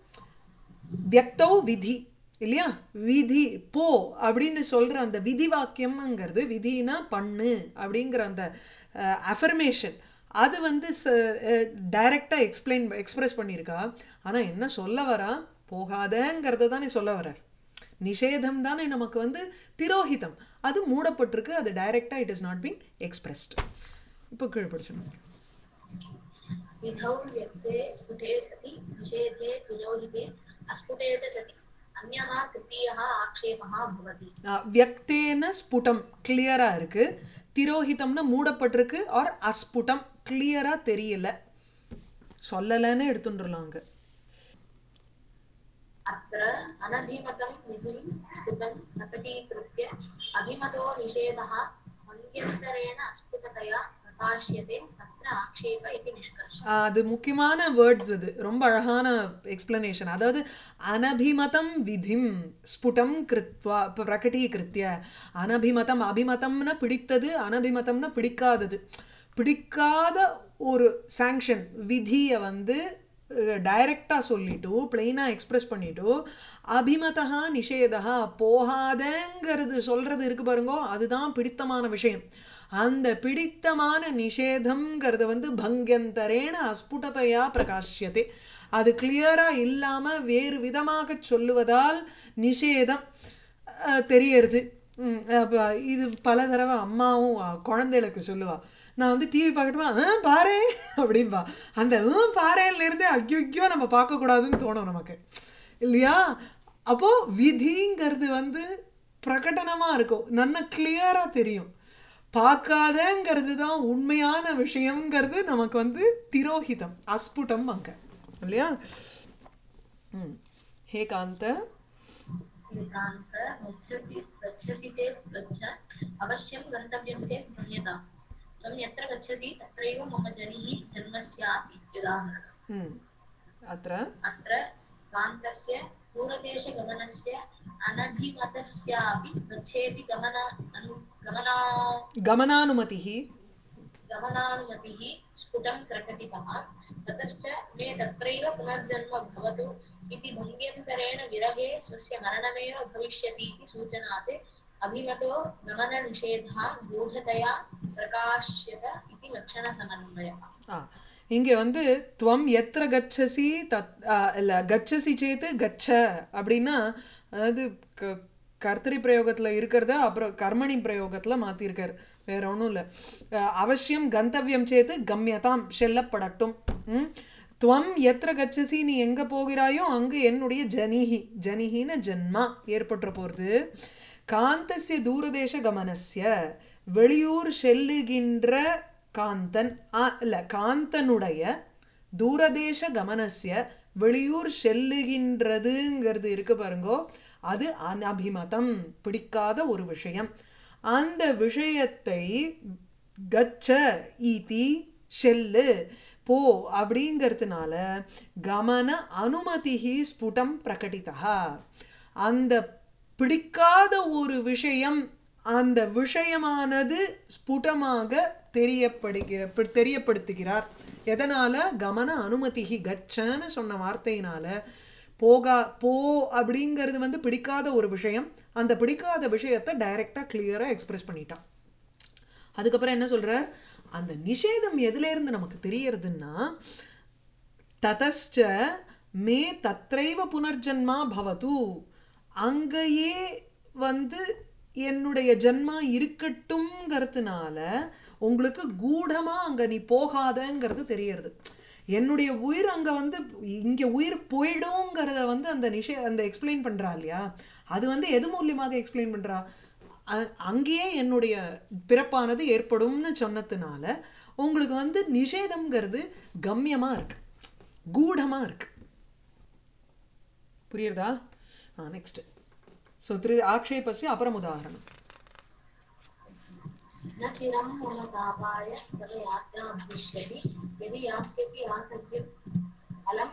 வியக்தௌ விதி இல்லையா விதி போ அப்படின்னு சொல்கிற அந்த விதி வாக்கியம்ங்கிறது விதினா பண்ணு அப்படிங்கிற அந்த அஃபர்மேஷன் அது வந்து டைரெக்டாக எக்ஸ்பிளைன் எக்ஸ்பிரஸ் பண்ணியிருக்கா ஆனால் என்ன சொல்ல வரா போகாதங்கிறத தானே சொல்ல வரார் நிஷேதம் தானே நமக்கு வந்து திரோஹிதம் அது மூடப்பட்டிருக்கு அது டைரெக்டாக it is not been expressed இப்போ கீழே படிச்சோம் विधौ व्यक्ते स्फुटे सति निषेधे तिरोहिते अस्फुटे च सति अन्यः तृतीयः आक्षेपः भवति வியக்தேன ஸ்புடம் கிளியராக இருக்குது திரோஹிதம்னா மூடப்பட்டிருக்கு ஆர் அஸ்புடம் கிளியராக தெரியல சொல்லலைன்னு எடுத்துட்டுலாங்க अत्र अनभिमतं विधिं स्फुटं प्रकटीकृत्य अभिमतो निषेधः मन्यन्तरेण अस्फुटतया प्रकाश्यते तत्र आक्षेप इति निष्कर्षः அது முக்கியமான வேர்ட்ஸ் இது ரொம்ப அழகான எக்ஸ்பிளனேஷன் அதாவது அனபிமதம் விதிம் ஸ்புடம் கிருத்வா பிரகடீகிருத்திய அனபிமதம் அபிமதம்னா பிடித்தது அனபிமதம்னா பிடிக்காதது பிடிக்காத ஒரு சாங்ஷன் விதியை வந்து டைரக்டாக சொல்லிட்டு பிளெயினாக எக்ஸ்பிரஸ் பண்ணிட்டு அபிமதா நிஷேதா போகாதங்கிறது சொல்கிறது இருக்கு பாருங்கோ அதுதான் பிடித்தமான விஷயம் அந்த பிடித்தமான நிஷேதம்ங்கிறது வந்து பங்கியந்தரேன அஸ்புடத்தையா பிரகாஷ்யதே அது கிளியராக இல்லாமல் வேறு விதமாக சொல்லுவதால் நிஷேதம் அஹ், தெரியறது ம், அப்ப இது பல தடவை அம்மாவும் அஹ், குழந்தைகளுக்கு சொல்லுவா நான் வந்து டிவி பார்க்கட்டுமா ஆ பாரு அப்படின்பா அந்த ஆ பாருலேருந்தே ஐயோ நம்ம பார்க்கக்கூடாதுன்னு தோணும் நமக்கு இல்லையா அப்போது விதிங்கிறது வந்து பிரகடனமாக இருக்கும் நல்லா கிளியராக தெரியும் பார்க்காதங்கிறது தான் உண்மையான விஷயங்கிறது நமக்கு வந்து திரோஹிதம் அஸ்புடம் அங்கே இல்லையா ம் ஹே காந்த एकान्त गच्छति गच्छसि चेत् गच्छ अवश्यं गन्तव्यं चेत् गम्यताम् त्वं यत्र गच्छसि तत्रैव मम जनिः जन्म स्यात् इत्युदाहरणम् ம் அत्र अत्र कान्तस्य दूरदेशगमनस्य अनभिमतस्यापि गच्छेति गमना अनु गमना गमनानुमतिः गमनानुमतिः स्फुटं प्रकटितः ततश्च मे तत्रैव पुनर्जन्म भवतु इति भङ्ग्यन्तरेण विरहे स्वस्य मरणमेव भविष्यति इति सूचनात् अभिमतो गमननिषेधः गूढतया प्रकाश्यत इति लक्षणसमन्वयः ஆ இங்கே வந்து துவம் எத்திர கச்சசி தத் இல்லை கச்சசி சேத்து கச்ச அப்படின்னா அதாவது க கர்த்தரி பிரயோகத்தில் இருக்கிறத அப்புறம் கர்மணி பிரயோகத்தில் மாற்றிருக்கார் வேற ஒன்றும் இல்லை அவசியம் கந்தவியம் சேத்து கம்யதாம் செல்லப்படட்டும் ம் துவம் எத்திர கச்சசி நீ எங்கே போகிறாயோ அங்கு என்னுடைய ஜனிஹி ஜனிஹின ஜன்மா ஏற்பட்டுற போகிறது காந்தசிய தூரதேச கமனஸ்ய வெளியூர் செல்லுகின்ற காந்தன் ஆ இல்லை காந்தனுடைய தூரதேச கமனஸ்ய வெளியூர் செல்லுகின்றதுங்கிறது இருக்கு பாருங்கோ அது அனபிமதம் பிடிக்காத ஒரு விஷயம் அந்த விஷயத்தை கச்ச ஈதி ஷெல்லு போ அப்படிங்கிறதுனால கமன அனுமதிஹி ஸ்புடம் பிரகடிதா அந்த பிடிக்காத ஒரு விஷயம் அந்த விஷயமானது ஸ்புடமாக தெரியப்படுகிற பி- தெரியப்படுத்துகிறார் எதனால கமன அனுமதிஹி கச்சன்னு சொன்ன வார்த்தையினால போகா போ அப்படிங்கிறது வந்து பிடிக்காத ஒரு விஷயம் அந்த பிடிக்காத விஷயத்தை டைரக்டா கிளியரா எக்ஸ்பிரஸ் பண்ணிட்டான் அதுக்கப்புறம் என்ன சொல்றார் அந்த நிஷேதம் எதுல இருந்து நமக்கு தெரியறதுன்னா ததஸ்ச மே தத்ரைவ புனர்ஜன்மா பவது அங்கேயே வந்து என்னுடைய ஜன்மா இருக்கட்டும்ங்கிறதுனால உங்களுக்கு கூடமா அங்க நீ போகாதங்கிறது தெரியறது என்னுடைய உயிர் அங்க வந்து இங்க உயிர் போயிடுங்கிறத வந்து அந்த நிஷே அந்த எக்ஸ்பிளைன் பண்றா இல்லையா அது வந்து எது மூலியமாக எக்ஸ்பிளைன் பண்றா அ- அங்கேயே என்னுடைய பிறப்பானது ஏற்படும்னு சொன்னதுனால உங்களுக்கு வந்து நிஷேதம்ங்கிறது கம்யமா இருக்கு கூடமா இருக்கு புரியுறதா நெக்ஸ்ட் ஸோ திரு ஆக்ஷேபஸ்ய அபரம் உதாரணம் न चिरं मम तापाय तव यात्रा भविष्यति यदि यास्यसि यातव्यम् अलं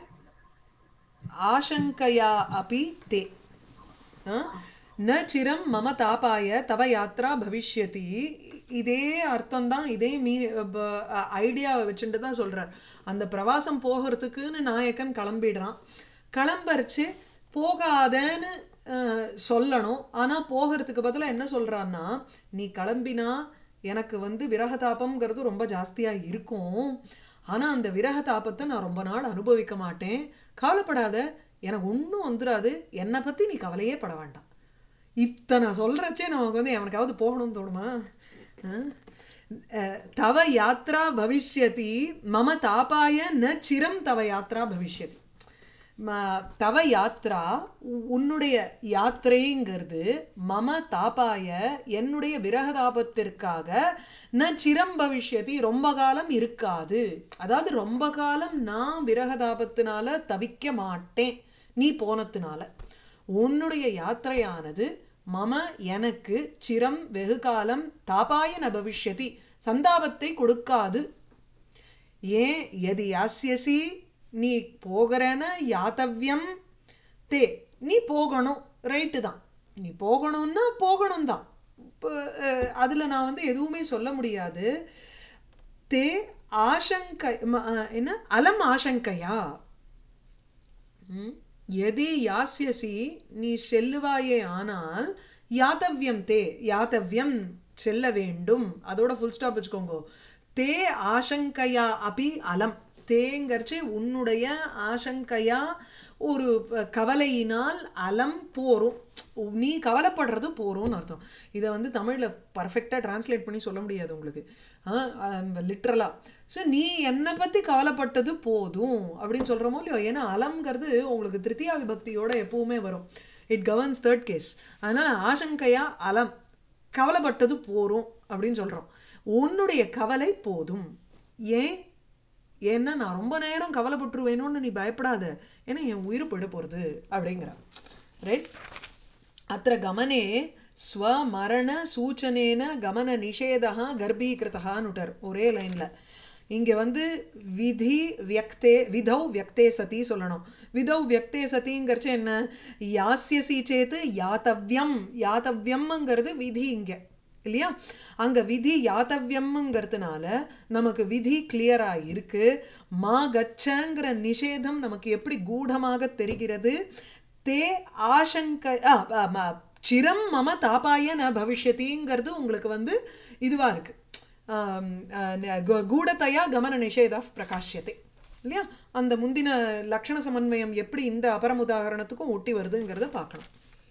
ஆசங்கயா அபி தே ஆ? ந சிரம் மம தாபாய தவ யாத்ரா பவிஷ்யதி இதே அர்த்தம் தான் இதே மீ ஐடியாவை வச்சுட்டு தான் சொல்றார் அந்த பிரவாசம் போகிறதுக்குன்னு நாயக்கன் கிளம்பிடுறான் கிளம்பரிச்சு போகாதன்னு அஹ், சொல்லணும் ஆனா போகிறதுக்கு பதிலா என்ன சொல்றான்னா நீ கிளம்பினா எனக்கு வந்து விரகதாபம்ங்கிறது ரொம்ப ஜாஸ்தியா இருக்கும் ஆனா அந்த விரக தாபத்தை நான் ரொம்ப நாள் அனுபவிக்க மாட்டேன் கவலைப்படாத எனக்கு ஒன்றும் வந்துடாது என்னை பத்தி நீ கவலையே பட வேண்டாம் இத்தனை சொல்றச்சே நமக்கு வந்து எவனுக்காவது போகணும்னு தோணுமா அஹ்? அஹ், தவ யாத்ரா பவிஷ்யதி மம தாபாய ந சிரம் தவ யாத்ரா பவிஷ்யதி ம- தவ யாத்ரா உ- உன்னுடைய யாத்திரைங்கிறது மம தாபாய என்னுடைய விரகதாபத்திற்காக ந சிரம் பவிஷ்யதி ரொம்ப காலம் இருக்காது அதாவது ரொம்ப காலம் நான் விரகதாபத்தினால தவிக்க மாட்டேன் நீ போனதுனால உன்னுடைய யாத்திரையானது மம எனக்கு சிரம் வெகு காலம் தாபாய ந பவிஷ்யதி சந்தாபத்தை கொடுக்காது ஏன் எது யாஸ்யசி நீ போகிறன யாத்தவ்யம் தே நீ போகணும் ரைட்டு தான் நீ போகணும்னா போகணும் தான் இப்போ அஹ், அதுல நான் வந்து எதுவுமே சொல்ல முடியாது தே ஆசங்கை ம- அஹ், என்ன அலம் ஆசங்கையா ம்? எதி யாஸ்யசி நீ செல்லுவாயே ஆனால் யாத்தவ்யம் தே யாத்தவ்யம் செல்ல வேண்டும் அதோட ஃபுல் ஸ்டாப் வச்சுக்கோங்க தே ஆசங்கையா அபி அலம் தேங்கரிச்சு உன்னுடைய ஆசங்கையா ஒரு அஹ், கவலையினால் அலம் போரும் நீ கவலைப்படுறது போரும்னு அர்த்தம் இதை வந்து தமிழ்ல பர்ஃபெக்டா டிரான்ஸ்லேட் பண்ணி சொல்ல முடியாது உங்களுக்கு லிட்ரலா ஸோ நீ என்னை பத்தி கவலைப்பட்டது போதும் அப்படின்னு சொல்றோமோ இல்லையோ ஏன்னா அலம்ங்கிறது உங்களுக்கு திருத்தியா விபக்தியோட எப்பவுமே வரும் இட் கவர்ன்ஸ் தேர்ட் கேஸ் அதனால ஆசங்கையா அலம் கவலைப்பட்டது போரும் அப்படின்னு சொல்றோம் உன்னுடைய கவலை போதும் ஏன் ஏன்னா நான் ரொம்ப நேரம் கவலைப்பட்டுருவேணும்னு நீ பயப்படாத ஏன்னா என் உயிர் போயிட போகிறது அப்படிங்கிற ரைட் அத்த கமனே ஸ்வமரண சூச்சனேன கமன நிஷேதா கர்ப்பீகிருத்தகான்னுட்டார் ஒரே லைன்ல இங்க வந்து விதி வியக்தே விதௌ வியக்தே சதி சொல்லணும் விதௌ வியக்தே சதிங்கிறச்சு என்ன யாஸ்யசி சேத்து யாத்தவ்யம் யாத்தவ்யம்ங்கிறது விதி இங்க இல்லையா அங்க விதி யாத்தவ்யம்ங்கிறதுனால நமக்கு விதி கிளியரா இருக்கு மா கச்சங்கிற நிஷேதம் நமக்கு எப்படி கூடமாக தெரிகிறது தே ஆசங்க ஆ, ஆ, ம- சிரம் மம தாபாய ந பவிஷ்யதிங்கிறது உங்களுக்கு வந்து இதுவா இருக்கு ஆம், ஆ, ந- கு- கூடத்தையா கமன நிஷேதா பிரகாஷ்யத்தை இல்லையா அந்த முந்தின லக்ஷண சமன்வயம் எப்படி இந்த அபரம் உதாகரணத்துக்கும் ஒட்டி வருதுங்கிறத பார்க்கணும்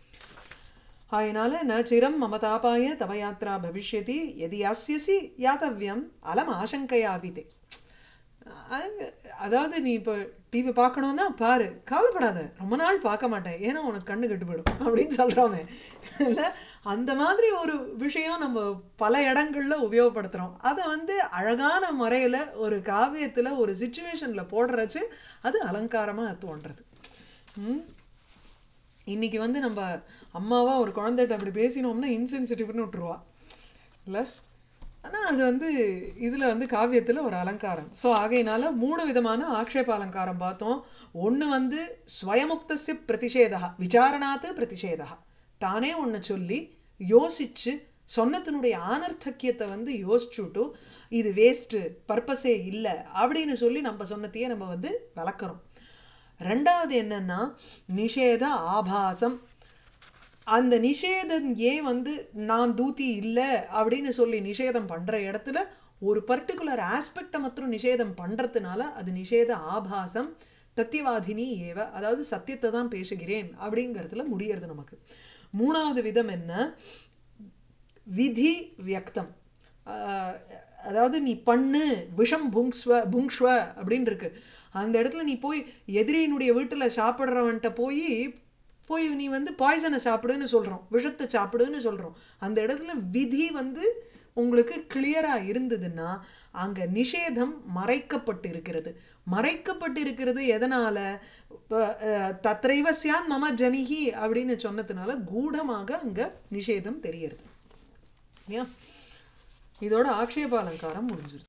அதனால ந சிரம் மம தாபாய தவ யாத்ரா பவிஷ்யதி எதி யாஸ்யசி யாத்தவ்யம் அலம் ஆசங்கையாபிதே அங்க- அதாவது நீ இப்போ டிவி பார்க்கணும்னா பாரு கவலைப்படாத ரொம்ப நாள் பார்க்க மாட்டேன் ஏன்னா உனக்கு கண்ணு கெட்டு போயிடும் அப்படின்னு சொல்கிறோமே இல்லை அந்த மாதிரி ஒரு விஷயம் நம்ம பல இடங்கள்ல உபயோகப்படுத்துகிறோம் அதை வந்து அழகான முறையில் ஒரு காவியத்தில் ஒரு சுச்சுவேஷனில் போடுறச்சு அது அலங்காரமாக தோன்றது ம் இன்னைக்கு வந்து நம்ம அம்மாவா ஒரு குழந்தைகிட்ட அப்படி பேசினோம்னா இன்சென்சிட்டிவ்னு விட்டுருவா இல்லை ஆனால் அது வந்து இதில் வந்து காவியத்தில் ஒரு அலங்காரம் ஸோ ஆகையினால மூணு விதமான ஆக்ஷேப அலங்காரம் பார்த்தோம் ஒன்று வந்து ஸ்வயமுக்தஸ்ய பிரதிஷேதா விசாரணாத்து பிரதிஷேதா தானே ஒன்று சொல்லி யோசிச்சு சொன்னத்தினுடைய ஆனர்த்தக்கியத்தை வந்து யோசிச்சுட்டு இது வேஸ்ட்டு பர்பஸே இல்லை அப்படின்னு சொல்லி நம்ம சொன்னதையே நம்ம வந்து விளக்குறோம் ரெண்டாவது என்னன்னா நிஷேத ஆபாசம் அந்த நிஷேதம் ஏன் வந்து நான் தூத்தி இல்லை அப்படின்னு சொல்லி நிஷேதம் பண்ணுற இடத்துல ஒரு பர்டிகுலர் ஆஸ்பெக்டை மாத்திரம் நிஷேதம் பண்ணுறதுனால அது நிஷேத ஆபாசம் தத்தியவாதினி ஏவ அதாவது சத்தியத்தை தான் பேசுகிறேன் அப்படிங்கிறதுல முடியறது நமக்கு மூணாவது விதம் என்ன விதி வியக்தம் ஆஹ் அதாவது நீ பண்ணு விஷம் புங்ஸ்வ புங்ஸ்வ அப்படின்னு இருக்கு அந்த இடத்துல நீ போய் எதிரியினுடைய வீட்டில் சாப்பிட்றவன்ட்ட போய் போய் நீ வந்து பாய்சனை சாப்பிடுன்னு சொல்கிறோம் விஷத்தை சாப்பிடுன்னு சொல்கிறோம் அந்த இடத்துல விதி வந்து உங்களுக்கு கிளியராக இருந்ததுன்னா அங்கே நிஷேதம் மறைக்கப்பட்டு இருக்கிறது மறைக்கப்பட்டு இருக்கிறது எதனால் தத்ரைவ சியான் மம ஜனிஹி அப்படின்னு சொன்னதுனால கூடமாக அங்கே நிஷேதம் தெரியறது இல்லையா இதோட ஆக்ஷேப அலங்காரம் முடிஞ்சிருச்சு